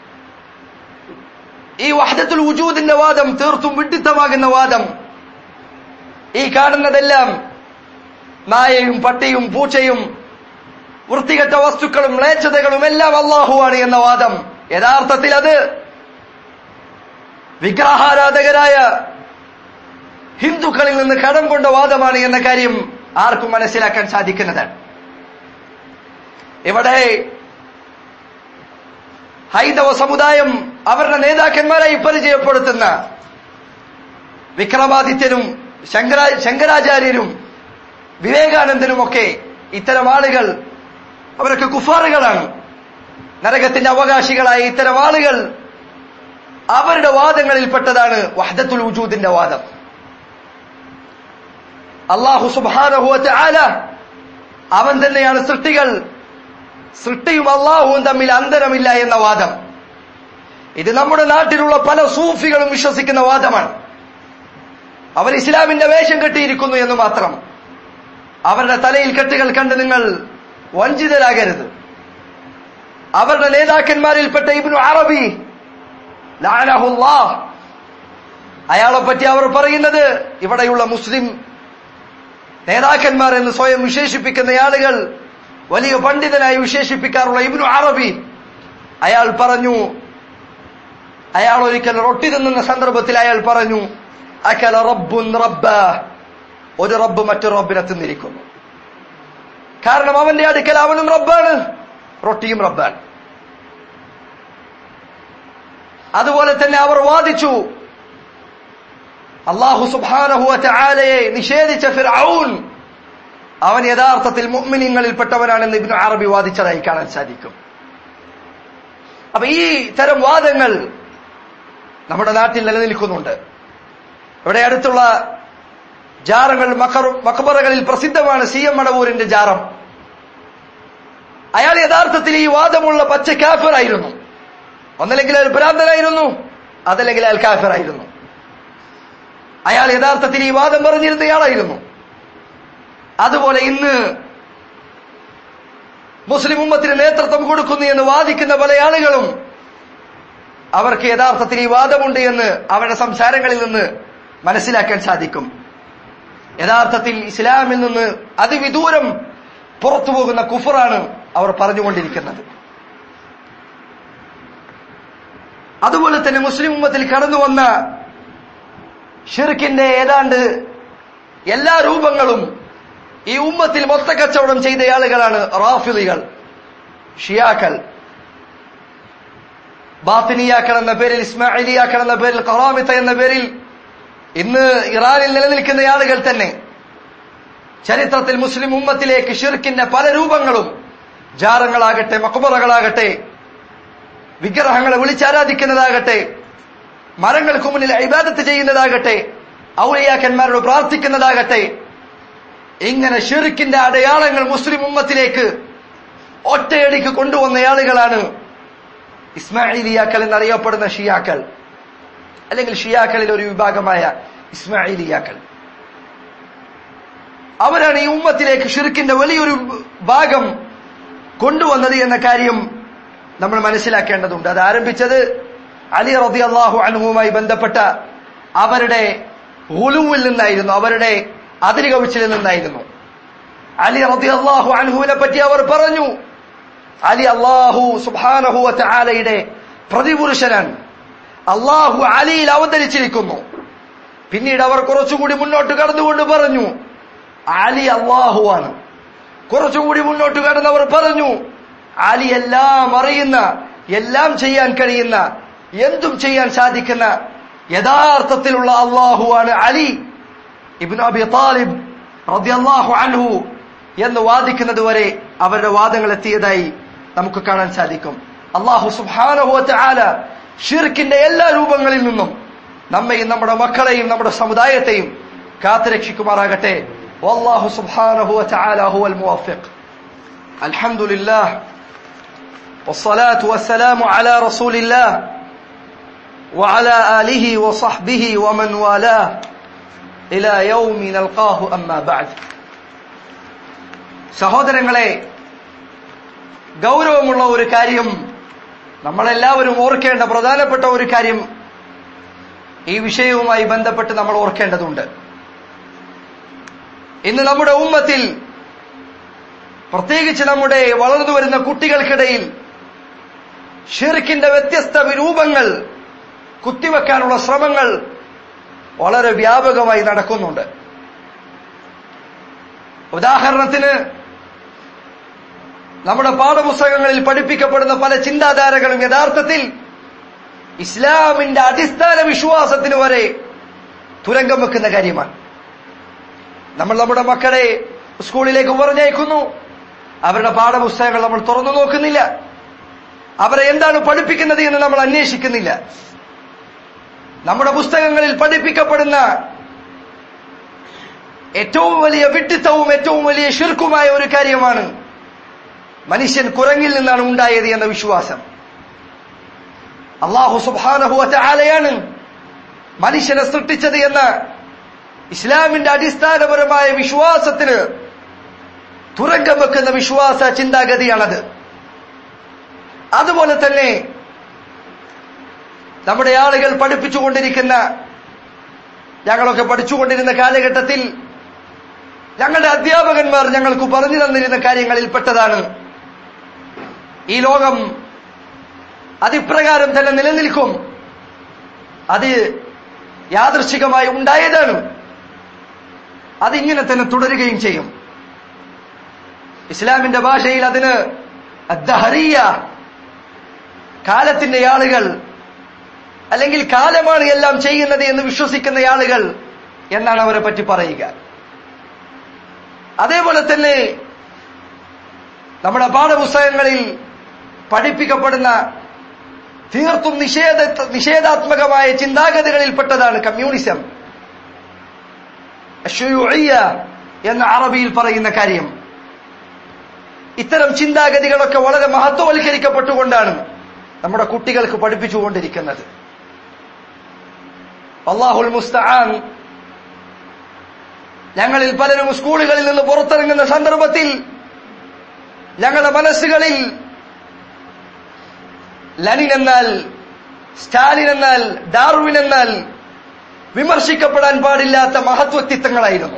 ഈ വഹദത്തുൽ വുജൂദിന്റെ വാദം തീർത്തും വിഡിത്തമാകുന്ന വാദം ഈ കാണുന്നതെല്ലാം നായയും പട്ടിയും പൂച്ചയും വൃത്തികെട്ട വസ്തുക്കളും മ്ലേച്ഛതകളും എല്ലാം അള്ളാഹുവാണ് എന്ന വാദം യഥാർത്ഥത്തിൽ അത് വിഗ്രഹാരാധകരായ ഹിന്ദുക്കളിൽ നിന്ന് കടം കൊണ്ട വാദമാണ് എന്ന കാര്യം ആർക്കും മനസ്സിലാക്കാൻ സാധിക്കുന്നതാണ് ഇവിടെ ഹൈന്ദവ സമുദായം അവരുടെ നേതാക്കന്മാരായി പരിചയപ്പെടുത്തുന്ന വിക്രമാദിത്യനും ശങ്കരാ ശങ്കരാചാര്യരും വിവേകാനന്ദനുമൊക്കെ ഇത്തരം ആളുകൾ അവരൊക്കെ കുഫാറുകളാണ് നരകത്തിന്റെ അവകാശികളായ ഇത്തരം ആളുകൾ അവരുടെ വാദങ്ങളിൽപ്പെട്ടതാണ് വഹദത്തുൽ വജൂദിന്റെ വാദം അള്ളാഹു സുബാനഹുവത്ത് ആല അവൻ തന്നെയാണ് സൃഷ്ടികൾ സൃഷ്ടിയും അള്ളാഹുവും തമ്മിൽ അന്തരമില്ല എന്ന വാദം ഇത് നമ്മുടെ നാട്ടിലുള്ള പല സൂഫികളും വിശ്വസിക്കുന്ന വാദമാണ് അവർ ഇസ്ലാമിന്റെ വേഷം കെട്ടിയിരിക്കുന്നു എന്ന് മാത്രം അവരുടെ തലയിൽ കെട്ടുകൾ കണ്ട് നിങ്ങൾ വഞ്ചിതരാകരുത് അവരുടെ നേതാക്കന്മാരിൽപ്പെട്ട ഇബ്നു അറബി ലാനഹുല്ലാ അയാളെ പറ്റി അവർ പറയുന്നത് ഇവിടെയുള്ള മുസ്ലിം നേതാക്കന്മാർ എന്ന് സ്വയം വിശേഷിപ്പിക്കുന്ന ആളുകൾ വലിയ പണ്ഡിതനായി വിശേഷിപ്പിക്കാറുള്ള ഇബ്നു അറബി അയാൾ പറഞ്ഞു അയാൾ ഒരിക്കൽ റൊട്ടി തിന്നുന്ന സന്ദർഭത്തിൽ അയാൾ പറഞ്ഞു അക്കല റബ്ബുൻ റബ്ബ ഒരു റബ്ബ് മറ്റൊരു റബ്ബിനെ തിന്നിരിക്കുന്നു കാരണം അവന്റെ അടുക്കൽ അവനും റബ്ബാണ് റൊട്ടിയും റബ്ബാണ് അതുപോലെ തന്നെ അവർ വാദിച്ചു അള്ളാഹു സുബാനഹുവ ആലയെ നിഷേധിച്ച ഫിർഔൻ അവൻ യഥാർത്ഥത്തിൽ മുഅ്മിനീങ്ങളിൽപ്പെട്ടവനാണെന്ന് ഇബ്നു അറബി വാദിച്ചതായി കാണാൻ സാധിക്കും അപ്പൊ ഈ തരം വാദങ്ങൾ നമ്മുടെ നാട്ടിൽ നിലനിൽക്കുന്നുണ്ട് ഇവിടെ അടുത്തുള്ള ജാറങ്ങൾ മക്കറു- മക്ബറകളിൽ പ്രസിദ്ധമാണ് സി എം മടവൂരിന്റെ ജാറം അയാൾ യഥാർത്ഥത്തിൽ ഈ വാദമുള്ള പച്ച കാഫിറായിരുന്നു ഒന്നല്ലെങ്കിൽ അയാൾ ഭ്രാന്തനായിരുന്നു അതല്ലെങ്കിൽ അയാൾ കാഫിറായിരുന്നു അയാൾ യഥാർത്ഥത്തിൽ ഈ വാദം പറഞ്ഞിരുന്നയാളായിരുന്നു അതുപോലെ ഇന്ന് മുസ്ലിം ഉമ്മത്തിന് നേതൃത്വം കൊടുക്കുന്നു എന്ന് വാദിക്കുന്ന പല ആളുകളും അവർക്ക് യഥാർത്ഥത്തിൽ ഈ വാദമുണ്ട് എന്ന് അവരുടെ സംസാരങ്ങളിൽ നിന്ന് മനസ്സിലാക്കാൻ സാധിക്കും യഥാർത്ഥത്തിൽ ഇസ്ലാമിൽ നിന്ന് അതിവിദൂരം പുറത്തു പോകുന്ന കുഫറാണ് അവർ പറഞ്ഞുകൊണ്ടിരിക്കുന്നത് അതുപോലെ തന്നെ മുസ്ലിം ഉമ്മത്തിൽ കടന്നു വന്ന ഷിർക്കിന്റെ ഏതാണ്ട് എല്ലാ രൂപങ്ങളും ഈ ഉമ്മത്തിൽ മൊത്തക്കച്ചവടം ചെയ്ത ആളുകളാണ് റാഫിലികൾ ഷിയാക്കൾ ബാത്തിനിയാക്കൾ എന്ന പേരിൽ ഇസ്മായിലിയാക്കൾ എന്ന പേരിൽ കറാമിത്ത എന്ന പേരിൽ ഇന്ന് ഇറാനിൽ നിലനിൽക്കുന്ന ആളുകൾ തന്നെ ചരിത്രത്തിൽ മുസ്ലിം ഉമ്മത്തിലേക്ക് ഷിർക്കിന്റെ പല രൂപങ്ങളും ജാറങ്ങളാകട്ടെ മക്കുബറകളാകട്ടെ വിഗ്രഹങ്ങളെ വിളിച്ചാരാധിക്കുന്നതാകട്ടെ മരങ്ങൾക്ക് മുന്നിൽ ഇബാദത്ത് ചെയ്യുന്നതാകട്ടെ ഔലിയാക്കന്മാരോട് പ്രാർത്ഥിക്കുന്നതാകട്ടെ ഇങ്ങനെ ഷിർക്കിന്റെ അടയാളങ്ങൾ മുസ്ലിം ഉമ്മത്തിലേക്ക് ഒറ്റയടിക്ക് കൊണ്ടുവന്ന ആളുകളാണ് ഇസ്മായിലിയാക്കൾ എന്നറിയപ്പെടുന്ന ഷിയാക്കൾ അല്ലെങ്കിൽ ഷിയാക്കളിൽ ഒരു വിഭാഗമായ ഇസ്മായിലിയാക്കൾ അവരാണ് ഈ ഉമ്മത്തിലേക്ക് ഷിർക്കിന്റെ വലിയൊരു ഭാഗം കൊണ്ടുവന്നത് എന്ന കാര്യം നമ്മൾ മനസ്സിലാക്കേണ്ടതുണ്ട് അത് ആരംഭിച്ചത് അലി റബി അള്ളാഹു അനുവുമായി ബന്ധപ്പെട്ട അവരുടെ ഉലുവിൽ നിന്നായിരുന്നു അവരുടെ അതിര് കവിച്ചിൽ നിന്നായിരുന്നു അലി റബി അള്ളാഹു അൻഹുവിനെ പറ്റി അവർ പറഞ്ഞു അലി അള്ളാഹു സുബാനഹു ആലയുടെ പ്രതിപുരുഷനാണ് അള്ളാഹു അലിയിൽ അവതരിച്ചിരിക്കുന്നു പിന്നീട് അവർ കുറച്ചുകൂടി മുന്നോട്ട് കടന്നുകൊണ്ട് പറഞ്ഞു അലി അള്ളാഹുവാണ് കുറച്ചുകൂടി മുന്നോട്ട് കടന്നവർ പറഞ്ഞു അലി എല്ലാം അറിയുന്ന എല്ലാം ചെയ്യാൻ കഴിയുന്ന എന്തും ചെയ്യാൻ സാധിക്കുന്ന യഥാർത്ഥത്തിലുള്ള അള്ളാഹുവാണ് അലി ഇബ്നു അബി താലിബ് റളിയല്ലാഹു അൻഹു എന്ന് വാദിക്കുന്നത് വരെ അവരുടെ വാദങ്ങൾ എത്തിയതായി നമുക്ക് കാണാൻ സാധിക്കും അള്ളാഹു സുബ്ഹാനഹു വതആല ഷിർക്കിന്റെ എല്ലാ രൂപങ്ങളിൽ നിന്നും നമ്മയും നമ്മുടെ മക്കളെയും നമ്മുടെ സമുദായത്തെയും കാത്തുരക്ഷിക്കുമാറാകട്ടെ والله سبحانه وتعالى هو الموفق الحمد لله والصلاة والسلام على رسول الله وعلى آله وصحبه ومن والاه إلى يوم نلقاه أما بعد സഹോദരങ്ങളെ ഗൗരവമുള്ള ഒരു കാര്യം നമ്മളെല്ലാവരും ഓർക്കേണ്ട പ്രധാനപ്പെട്ട ഒരു കാര്യം ഈ വിഷയവുമായി ബന്ധപ്പെട്ട് നമ്മൾ ഓർക്കേണ്ടതുണ്ട് ഇന്ന് നമ്മുടെ ഉമ്മത്തിൽ പ്രത്യേകിച്ച് നമ്മുടെ വളർന്നു വരുന്ന കുട്ടികൾക്കിടയിൽ ഷിർക്കിന്റെ വ്യത്യസ്ത രൂപങ്ങൾ കുത്തിവെക്കാനുള്ള ശ്രമങ്ങൾ വളരെ വ്യാപകമായി നടക്കുന്നുണ്ട് ഉദാഹരണത്തിന് നമ്മുടെ പാഠപുസ്തകങ്ങളിൽ പഠിപ്പിക്കപ്പെടുന്ന പല ചിന്താധാരകളും യഥാർത്ഥത്തിൽ ഇസ്ലാമിന്റെ അടിസ്ഥാന വിശ്വാസത്തിന് വരെ തുരങ്കം വെക്കുന്ന കാര്യമാണ് നമ്മൾ നമ്മുടെ മക്കളെ സ്കൂളിലേക്ക് പറഞ്ഞയക്കുന്നു അവരുടെ പാഠപുസ്തകങ്ങൾ നമ്മൾ തുറന്നു നോക്കുന്നില്ല അവരെ എന്താണ് പഠിപ്പിക്കുന്നത് എന്ന് നമ്മൾ അന്വേഷിക്കുന്നില്ല നമ്മുടെ പുസ്തകങ്ങളിൽ പഠിപ്പിക്കപ്പെടുന്ന ഏറ്റവും വലിയ വിഡിത്തവും ഏറ്റവും വലിയ ശിർക്കുമായ ഒരു കാര്യമാണ് മനുഷ്യൻ കുരങ്ങിൽ നിന്നാണ് ഉണ്ടായത് എന്ന വിശ്വാസം അള്ളാഹു സുബാനഹുവറ്റ ആലയാണ് മനുഷ്യനെ സൃഷ്ടിച്ചത് എന്ന ഇസ്ലാമിന്റെ അടിസ്ഥാനപരമായ വിശ്വാസത്തിന് തുരങ്കം വെക്കുന്ന വിശ്വാസ ചിന്താഗതിയാണത് അതുപോലെ തന്നെ നമ്മുടെ ആളുകൾ പഠിപ്പിച്ചുകൊണ്ടിരിക്കുന്ന ഞങ്ങളൊക്കെ പഠിച്ചുകൊണ്ടിരുന്ന കാലഘട്ടത്തിൽ ഞങ്ങളുടെ അധ്യാപകന്മാർ ഞങ്ങൾക്ക് പറഞ്ഞു തന്നിരുന്ന കാര്യങ്ങളിൽ പെട്ടതാണ് ഈ ലോകം അതിപ്രകാരം തന്നെ നിലനിൽക്കും അത് യാദൃശികമായി ഉണ്ടായതാണ് അതിങ്ങനെ തന്നെ തുടരുകയും ചെയ്യും ഇസ്ലാമിന്റെ ഭാഷയിൽ അതിന് അദ്ദഹറിയ കാലത്തിന്റെ ആളുകൾ അല്ലെങ്കിൽ കാലമാണ് എല്ലാം ചെയ്യുന്നത് എന്ന് വിശ്വസിക്കുന്ന ആളുകൾ എന്നാണ് അവരെ പറ്റി പറയുക അതേപോലെ തന്നെ നമ്മുടെ പാഠപുസ്തകങ്ങളിൽ പഠിപ്പിക്കപ്പെടുന്ന തീർത്തും നിഷേധ നിഷേധാത്മകമായ ചിന്താഗതികളിൽപ്പെട്ടതാണ് കമ്മ്യൂണിസം ഷുയൂഇയ്യ എന്ന അറബിയിൽ പറയുന്ന കാര്യം ഇത്തരം ചിന്താഗതികളൊക്കെ വളരെ മഹത്വവൽക്കരിക്കപ്പെട്ടുകൊണ്ടാണ് നമ്മുടെ കുട്ടികൾക്ക് പഠിപ്പിച്ചുകൊണ്ടിരിക്കുന്നത് അള്ളാഹുൽ മുസ്തആൻ ഞങ്ങളിൽ പലരും സ്കൂളുകളിൽ നിന്ന് പുറത്തിറങ്ങുന്ന സന്ദർഭത്തിൽ ഞങ്ങളുടെ മനസ്സുകളിൽ ലനിൻ എന്നാൽ സ്റ്റാലിൻ എന്നാൽ ഡാർവിൻ എന്നാൽ വിമർശിക്കപ്പെടാൻ പാടില്ലാത്ത മഹത്വക്തിത്വങ്ങളായിരുന്നു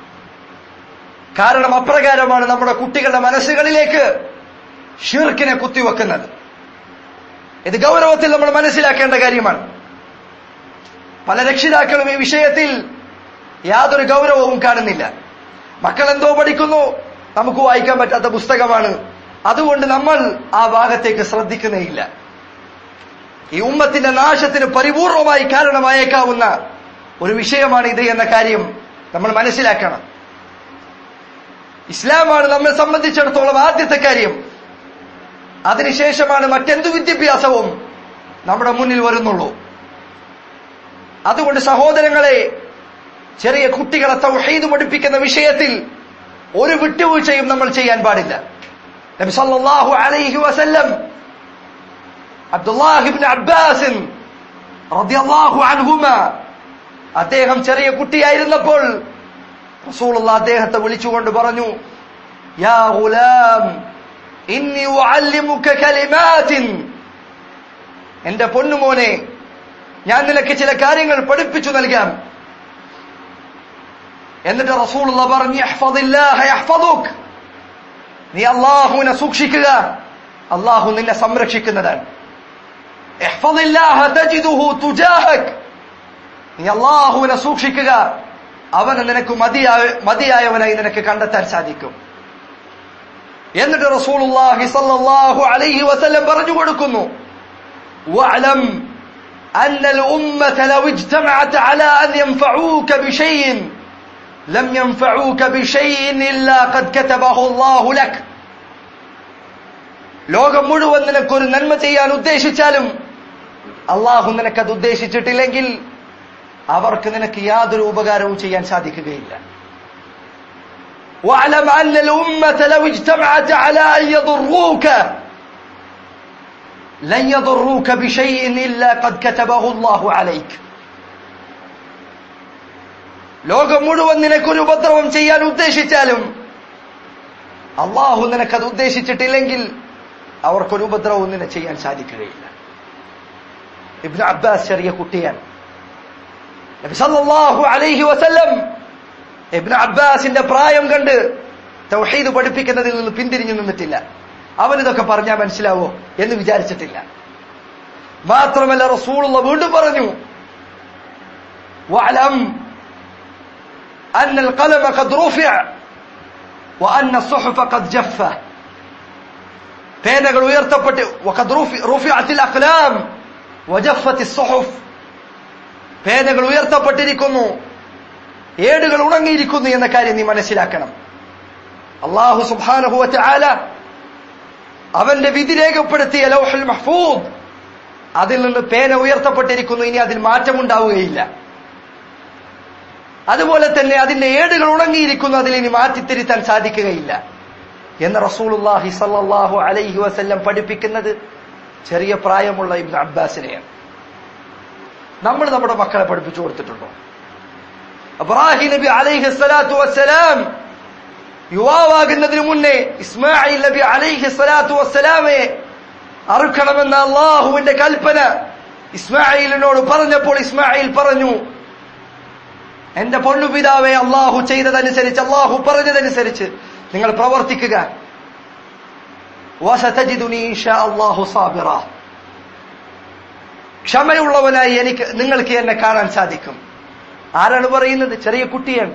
കാരണം അപ്രകാരമാണ് നമ്മുടെ കുട്ടികളുടെ മനസ്സുകളിലേക്ക് ഷിർക്കിനെ കുത്തിവെക്കുന്നത് ഇത് ഗൗരവത്തിൽ നമ്മൾ മനസ്സിലാക്കേണ്ട കാര്യമാണ് പല രക്ഷിതാക്കളും ഈ വിഷയത്തിൽ യാതൊരു ഗൗരവവും കാണുന്നില്ല മക്കൾ എന്തോ പഠിക്കുന്നു നമുക്ക് വായിക്കാൻ പറ്റാത്ത പുസ്തകമാണ് അതുകൊണ്ട് നമ്മൾ ആ ഭാഗത്തേക്ക് ശ്രദ്ധിക്കുന്നേയില്ല ഈ ഉമ്മത്തിന്റെ നാശത്തിന് പരിപൂർണമായി കാരണമായേക്കാവുന്ന ഒരു വിഷയമാണ് ഇത് എന്ന കാര്യം നമ്മൾ മനസ്സിലാക്കണം ഇസ്ലാമാണ് നമ്മെ സംബന്ധിച്ചിടത്തോളം ആദ്യത്തെ കാര്യം അതിനുശേഷമാണ് മറ്റെന്തു വിദ്യാഭ്യാസവും നമ്മുടെ മുന്നിൽ വരുന്നുള്ളൂ അതുകൊണ്ട് സഹോദരങ്ങളെ ചെറിയ കുട്ടികളെ തൗഹീദ് പഠിപ്പിക്കുന്ന വിഷയത്തിൽ ഒരു വിട്ടുവീഴ്ചയും നമ്മൾ ചെയ്യാൻ പാടില്ല നബി സല്ലല്ലാഹു അലൈഹി വസല്ലം അബ്ദുല്ലാഹിബ്ൻ അബ്ബാസ് റളിയല്ലാഹു അൻഹുമ അദ്ദേഹം ചെറിയ കുട്ടിയായിരുന്നപ്പോൾ റസൂലുള്ള അദ്ദേഹത്തെ വിളിച്ചുകൊണ്ട് പറഞ്ഞു യാ ഗുലാം ഇന്നി ഉഅല്ലിമുക കലിമാത്തിൻ എന്റെ പൊന്നുമോനെ ഞാൻ നിനക്ക് ചില കാര്യങ്ങൾ പഠിപ്പിച്ചു നൽകാം എന്നിട്ട് റസൂലുള്ള പറഞ്ഞു "ഇഹ്ഫദില്ലാഹ യഹ്ഫദുക്." നീ അള്ളാഹുവിനെ സൂക്ഷിക്കുക അള്ളാഹു നിന്നെ സംരക്ഷിക്കുന്നതാണ് ഇഹ്ഫദില്ലാഹ തജിദുഹു തുജാഹക്. നീ അള്ളാഹുവിനെ സൂക്ഷിക്കുക അവനെ നിനക്ക് മതിയായ മതിയായവനായി നിനക്ക് കണ്ടെത്താൻ സാധിക്കും എന്നിട്ട് റസൂലുള്ളാഹി സ്വല്ലല്ലാഹു അലൈഹി വസല്ലം പറഞ്ഞു കൊടുക്കുന്നു വഅലം أن الأمة لو اجتمعت على أن ينفعوك بشيء لم ينفعوك بشيء إلا قد كتبه الله لك ലോകം മുഴുവൻ നിനക്കൊരു നന്മ ചെയ്യാൻ ഉദ്ദേശിച്ചാലും അള്ളാഹു നിനക്കത് ഉദ്ദേശിച്ചിട്ടില്ലെങ്കിൽ അവർക്ക് നിനക്ക് യാതൊരു ഉപകാരവും ചെയ്യാൻ സാധിക്കുകയില്ല واعلم أن الأمة لو اجتمعت على أن يضروك لن يضروك بشيء إلا قد كتبه الله عليك ലോകം മുഴുവൻ നിനക്കൊരു ഉപദ്രവം ചെയ്യാൻ ഉദ്ദേശിച്ചാലും അള്ളാഹു നിനക്കത് ഉദ്ദേശിച്ചിട്ടില്ലെങ്കിൽ അവർക്കൊരു ഉപദ്രവവും നിന്നെ ചെയ്യാൻ സാധിക്കുകയില്ല ഇബ്നു അബ്ബാസ് ചെറിയ കുട്ടിയാണ് നബി സല്ലല്ലാഹു അലൈഹി വസല്ലം ഇബ്നു അബ്ബാസിന്റെ പ്രായം കണ്ട് തൗഹീദ് പഠിപ്പിക്കുന്നതിൽ നിന്ന് പിന്തിരിഞ്ഞു നിന്നിട്ടില്ല അവനിതൊക്കെ പറഞ്ഞാൽ മനസ്സിലാവോ എന്ന് വിചാരിച്ചിട്ടില്ല മാത്രമല്ല റസൂലുള്ള വീണ്ടും പറഞ്ഞു വഅലം أن القلم قد رفع وأن الصحف قد جف പേനകൾ ഉയർത്തപ്പെട്ട് وقد رفع- رفعت الأقلام وجفت الصحف പേനകൾ ഉയർത്തപ്പെട്ടിരിക്കുന്നു ഏടുകൾ ഉണങ്ങിയിരിക്കുന്നു എന്ന കാര്യം നീ മനസ്സിലാക്കണം അള്ളാഹു സുബ്ഹാനഹു വതആല അവന്റെ വിധി രേഖപ്പെടുത്തിയ ലൗഹുൽ മഹ്ഫൂദ് അതിൽ നിന്ന് പേന ഉയർത്തപ്പെട്ടിരിക്കുന്നു ഇനി അതിൽ മാറ്റമുണ്ടാവുകയില്ല അതുപോലെ തന്നെ അതിന്റെ ഏടുകൾ ഉണങ്ങിയിരിക്കുന്നു അതിൽ ഇനി മാറ്റിത്തിരുത്താൻ സാധിക്കുകയില്ല എന്ന് റസൂലുള്ളാഹി സല്ലല്ലാഹു അലൈഹി വസല്ലം പഠിപ്പിക്കുന്നത് ചെറിയ പ്രായമുള്ള ഇബ്നു അബ്ബാസിനെയാണ് നമ്മൾ നമ്മുടെ മക്കളെ പഠിപ്പിച്ചു കൊടുത്തിട്ടുണ്ടോ ഇബ്രാഹിം നബി അലൈഹി സ്വലാത്തു വസ്സലാം യുവാവാകുന്നതിന് മുന്നേ ഇസ്മായിൽ നബി അലൈഹി സ്വലാത്തു വസ്സലാമെ അറുക്കണമെന്ന അള്ളാഹുവിന്റെ കൽപ്പന ഇസ്മായിലിനോട് പറഞ്ഞപ്പോൾ ഇസ്മായിൽ പറഞ്ഞു എന്റെ പൊന്നുപിതാവെ അള്ളാഹു ചെയ്തതനുസരിച്ച് അള്ളാഹു പറഞ്ഞതനുസരിച്ച് നിങ്ങൾ പ്രവർത്തിക്കുക വസതജിദുനി ഇൻഷാ അല്ലാഹു സാബിറ ക്ഷമയുള്ളവനായി എനിക്ക് നിങ്ങൾക്ക് എന്നെ കാണാൻ സാധിക്കും ആരാണ് പറയുന്നത് ചെറിയ കുട്ടിയാണ്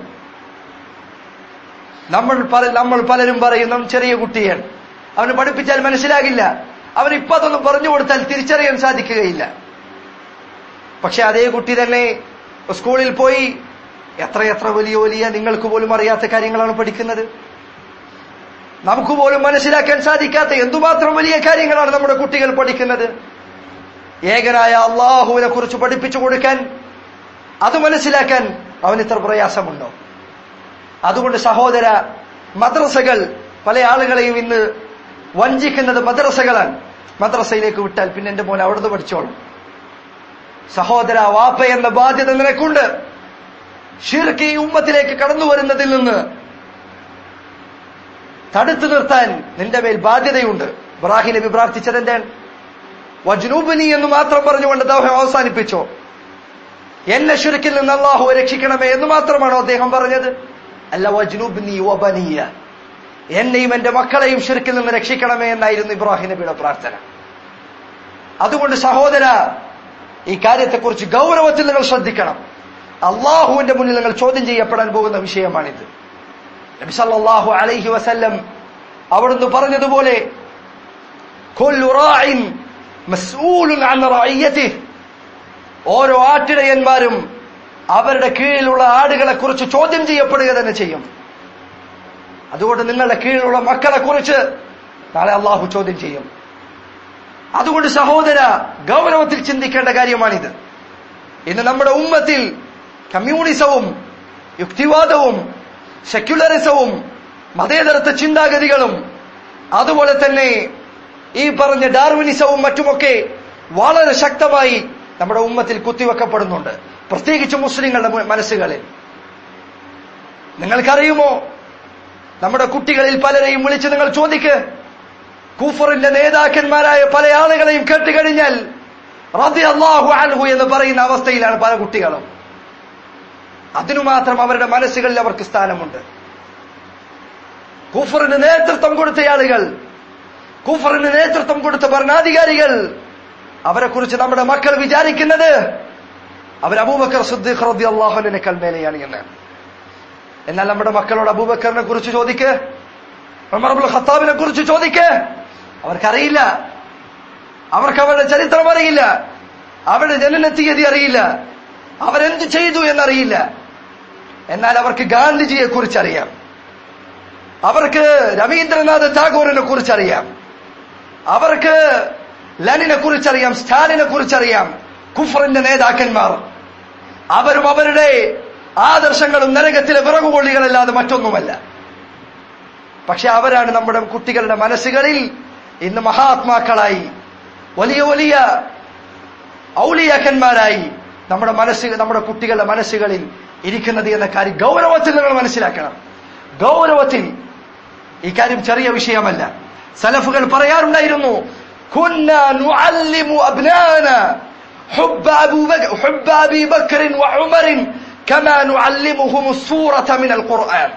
നമ്മൾ പറ- നമ്മൾ പലരും പറയും നാം ചെറിയ കുട്ടിയാണ് അവന് പഠിപ്പിച്ചാൽ മനസ്സിലാകില്ല അവൻ ഇപ്പൊ അതൊന്നും പറഞ്ഞു കൊടുത്താൽ തിരിച്ചറിയാൻ സാധിക്കുകയില്ല പക്ഷെ അതേ കുട്ടി തന്നെ സ്കൂളിൽ പോയി എത്ര എത്ര വലിയ വലിയ നിങ്ങൾക്ക് പോലും അറിയാത്ത കാര്യങ്ങളാണ് പഠിക്കുന്നത് നമുക്ക് പോലും മനസ്സിലാക്കാൻ സാധിക്കാത്ത എന്തുമാത്രം വലിയ കാര്യങ്ങളാണ് നമ്മുടെ കുട്ടികൾ പഠിക്കുന്നത് ഏകനായ അള്ളാഹുവിനെ കുറിച്ച് പഠിപ്പിച്ചു കൊടുക്കാൻ അത് മനസ്സിലാക്കാൻ അവന് ഇത്ര പ്രയാസമുണ്ടോ അതുകൊണ്ട് സഹോദര മദ്രസകൾ പല ആളുകളെയും ഇന്ന് വഞ്ചിക്കുന്നത് മദ്രസകളാണ് മദ്രസയിലേക്ക് വിട്ടാൽ പിന്നെ എന്റെ മോൻ അവിടുന്ന് പഠിച്ചോളും സഹോദര വാപ്പ എന്ന ബാധ്യത നിനക്കുണ്ട് ഷിർക്ക് ഈ ഉമ്മത്തിലേക്ക് കടന്നു വരുന്നതിൽ നിന്ന് തടുത്തു നിർത്താൻ നിന്റെ മേൽ ബാധ്യതയുണ്ട് ഇബ്രാഹിം നബി പ്രാർത്ഥിച്ചത് എന്താണ് വജ്നൂബിനി എന്ന് മാത്രം പറഞ്ഞുകൊണ്ട് അദ്ദേഹം അവസാനിപ്പിച്ചോ എന്നെ ഷിർക്കിൽ നിന്ന് അള്ളാഹു രക്ഷിക്കണമേ എന്ന് മാത്രമാണോ അദ്ദേഹം പറഞ്ഞത് അല്ല വജ്നൂബിനി വബനിയ എന്നെയും എന്റെ മക്കളെയും ഷിർക്കിൽ നിന്ന് രക്ഷിക്കണമേ എന്നായിരുന്നു ഇബ്രാഹിം നബിയുടെ പ്രാർത്ഥന അതുകൊണ്ട് സഹോദര ഈ കാര്യത്തെക്കുറിച്ച് ഗൗരവത്തിൽ നിങ്ങൾ ശ്രദ്ധിക്കണം അള്ളാഹുവിന്റെ മുന്നിൽ നിങ്ങൾ ചോദ്യം ചെയ്യപ്പെടാൻ പോകുന്ന വിഷയമാണിത് നബി സല്ലല്ലാഹു അലൈഹി വസല്ലം അവിടുന്ന് പറഞ്ഞതുപോലെ കുല്ലു റാഇൻ മസ്ഊലുൻ അൻ റഅയ്യതിഹി ഓരോ ആട്ടിടയന്മാരും അവരുടെ കീഴിലുള്ള ആടുകളെ കുറിച്ച് ചോദ്യം ചെയ്യപ്പെടുക തന്നെ ചെയ്യും അതുകൊണ്ട് നിങ്ങളുടെ കീഴിലുള്ള മക്കളെ കുറിച്ച് നാളെ അള്ളാഹു ചോദ്യം ചെയ്യും അതുകൊണ്ട് സഹോദര ഗൗരവത്തിൽ ചിന്തിക്കേണ്ട കാര്യമാണിത് ഇന്ന് നമ്മുടെ ഉമ്മത്തിൽ കമ്മ്യൂണിസവും യുക്തിവാദവും സെക്യുലറിസവും മതേതരത്വ ചിന്താഗതികളും അതുപോലെ തന്നെ ഈ പറഞ്ഞ ഡാർവിനിസവും മറ്റുമൊക്കെ വളരെ ശക്തമായി നമ്മുടെ ഉമ്മത്തിൽ കുത്തിവെക്കപ്പെടുന്നുണ്ട് പ്രത്യേകിച്ച് മുസ്ലിങ്ങളുടെ മു- മനസ്സുകളിൽ നിങ്ങൾക്കറിയുമോ നമ്മുടെ കുട്ടികളിൽ പലരെയും വിളിച്ച് നിങ്ങൾ ചോദിക്ക് കൂഫറിന്റെ നേതാക്കന്മാരായ പല ആളുകളെയും കേട്ടുകഴിഞ്ഞാൽ റതി അള്ളാഹു അൻഹു എന്ന് പറയുന്ന അവസ്ഥയിലാണ് പല കുട്ടികളും അതിനു മാത്രം അവരുടെ മനസ്സുകളിൽ അവർക്ക് സ്ഥാനമുണ്ട് കൂഫറിന് നേതൃത്വം കൊടുത്ത ആളുകൾ കൂഫറിന് നേതൃത്വം കൊടുത്ത ഭരണാധികാരികൾ അവരെ കുറിച്ച് നമ്മുടെ മക്കൾ വിചാരിക്കുന്നത് അവർ അബൂബക്കർ സുദ്ദീഖ് റതി അള്ളാഹുവിനേക്കാൾ മേലെയാണ് എന്ന് എന്നാൽ നമ്മുടെ മക്കളോട് അബൂബക്കറിനെ കുറിച്ച് ചോദിക്ക് ഉമർ അബ്ദുൽ ഖത്താബിനെ കുറിച്ച് ചോദിക്ക് അവർക്കറിയില്ല അവർക്ക് അവരുടെ ചരിത്രം അറിയില്ല അവരുടെ ജനന തീയതി അറിയില്ല അവരെന്ത് ചെയ്തു എന്നറിയില്ല എന്നാൽ അവർക്ക് ഗാന്ധിജിയെ കുറിച്ച് അറിയാം അവർക്ക് രവീന്ദ്രനാഥ് ടാഗോറിനെ കുറിച്ചറിയാം അവർക്ക് ലെനിനെ കുറിച്ചറിയാം സ്റ്റാലിനെ കുറിച്ചറിയാം കുഫറിന്റെ നേതാക്കന്മാർ അവരും അവരുടെ ആദർശങ്ങളും നരകത്തിലെ വിറകുകൊള്ളികളല്ലാതെ മറ്റൊന്നുമല്ല പക്ഷെ അവരാണ് നമ്മുടെ കുട്ടികളുടെ മനസ്സുകളിൽ ഇന്ന് മഹാത്മാക്കളായി വലിയ വലിയ ഔലിയാക്കന്മാരായി നമ്മുടെ മനസ്സ് നമ്മുടെ കുട്ടികളുടെ മനസ്സുകളിൽ ഇരിക്കുന്നത് എന്ന കാര്യം ഗൗരവത്തിൽ നിങ്ങൾ മനസ്സിലാക്കണം ഗൗരവത്തിൽ ഈ കാര്യം ചെറിയ വിഷയമല്ല സലഫുകൾ പറയാറുണ്ടായിരുന്നു كنا نعلم أبناءنا حب أبو بكر حب أبي بكر وعمر كما نعلمهم السورة من القرآن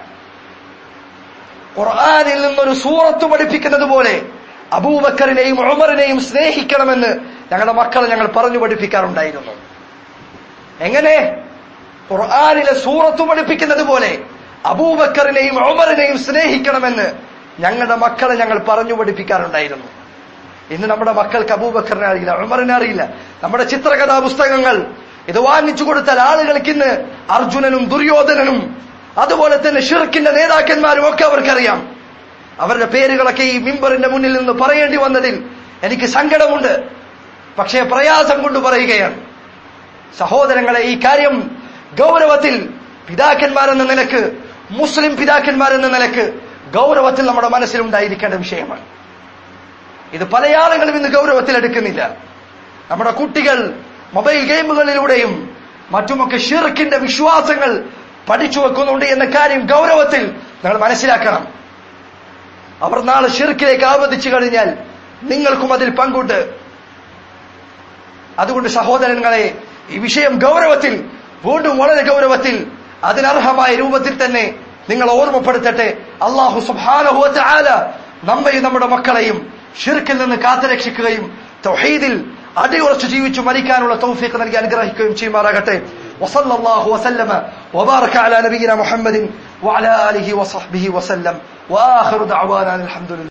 ഖുർആനിൽ നിന്നൊരു സൂറത്ത് പഠിപ്പിക്കുന്നത് പോലെ അബൂബക്കറിനെയും ഉമറിനെയും സ്നേഹിക്കണമെന്ന് ഞങ്ങളുടെ മക്കളെ ഞങ്ങൾ പറഞ്ഞു പഠിപ്പിക്കാറുണ്ടായിരുന്നു എങ്ങനെ ഖുർആനിലെ സൂറത്ത് പഠിപ്പിക്കുന്നത് പോലെ അബൂബക്കറിനെയും ഉമറിനെയും സ്നേഹിക്കണമെന്ന് ഞങ്ങളുടെ മക്കളെ ഞങ്ങൾ പറഞ്ഞു പഠിപ്പിക്കാറുണ്ടായിരുന്നു ഇന്ന് നമ്മുടെ മക്കൾക്ക് അബൂബക്കറിനെ അറിയില്ല ഉമറിനെ അറിയില്ല നമ്മുടെ ചിത്രകഥാ പുസ്തകങ്ങൾ ഇത് വാങ്ങിച്ചു കൊടുത്താൽ ആളുകൾക്ക് ഇന്ന് അർജുനനും ദുര്യോധനനും അതുപോലെ തന്നെ ഷിർക്കിന്റെ നേതാക്കന്മാരും ഒക്കെ അവർക്കറിയാം അവരുടെ പേരുകളൊക്കെ ഈ മിമ്പറിന്റെ മുന്നിൽ നിന്ന് പറയേണ്ടി വന്നതിൽ എനിക്ക് സങ്കടമുണ്ട് പക്ഷേ പ്രയാസം കൊണ്ട് പറയുകയാണ് സഹോദരങ്ങളെ ഈ കാര്യം ഗൗരവത്തിൽ പിതാക്കന്മാരെന്ന നിലക്ക് മുസ്ലിം പിതാക്കന്മാരെന്ന നിലക്ക് ഗൗരവത്തിൽ നമ്മുടെ മനസ്സിലുണ്ടായിരിക്കേണ്ട വിഷയമാണ് ഇത് പല ആളുകളും ഇന്ന് ഗൗരവത്തിൽ എടുക്കുന്നില്ല നമ്മുടെ കുട്ടികൾ മൊബൈൽ ഗെയിമുകളിലൂടെയും മറ്റുമൊക്കെ ഷിർക്കിന്റെ വിശ്വാസങ്ങൾ പഠിച്ചു വെക്കുന്നുണ്ട് എന്ന കാര്യം ഗൗരവത്തിൽ നിങ്ങൾ മനസ്സിലാക്കണം അവർ നാളെ ഷിർക്കിലേക്ക് ആവദിച്ചു കഴിഞ്ഞാൽ നിങ്ങൾക്കും അതിൽ പങ്കുണ്ട് അതുകൊണ്ട് സഹോദരങ്ങളെ ഈ വിഷയം ഗൗരവത്തിൽ വീണ്ടും വളരെ ഗൗരവത്തിൽ അതിനർഹമായ രൂപത്തിൽ തന്നെ നിങ്ങൾ ഓർമ്മപ്പെടുത്തട്ടെ അള്ളാഹു സുബാനഹുവറ്റ ആല നമ്മയും നമ്മുടെ മക്കളെയും ഷിർക്കിൽ നിന്ന് കാത്തുരക്ഷിക്കുകയും തൗഹീദിൽ അടിയുറച്ചു ജീവിച്ചു മരിക്കാനുള്ള തൗഫീഖ് നൽകി അനുഗ്രഹിക്കുകയും ചെയ്യുമാറാകട്ടെ وصلى الله وسلم وبارك على نبينا محمد وعلى آله وصحبه وسلم وآخر دعوانا الحمد لله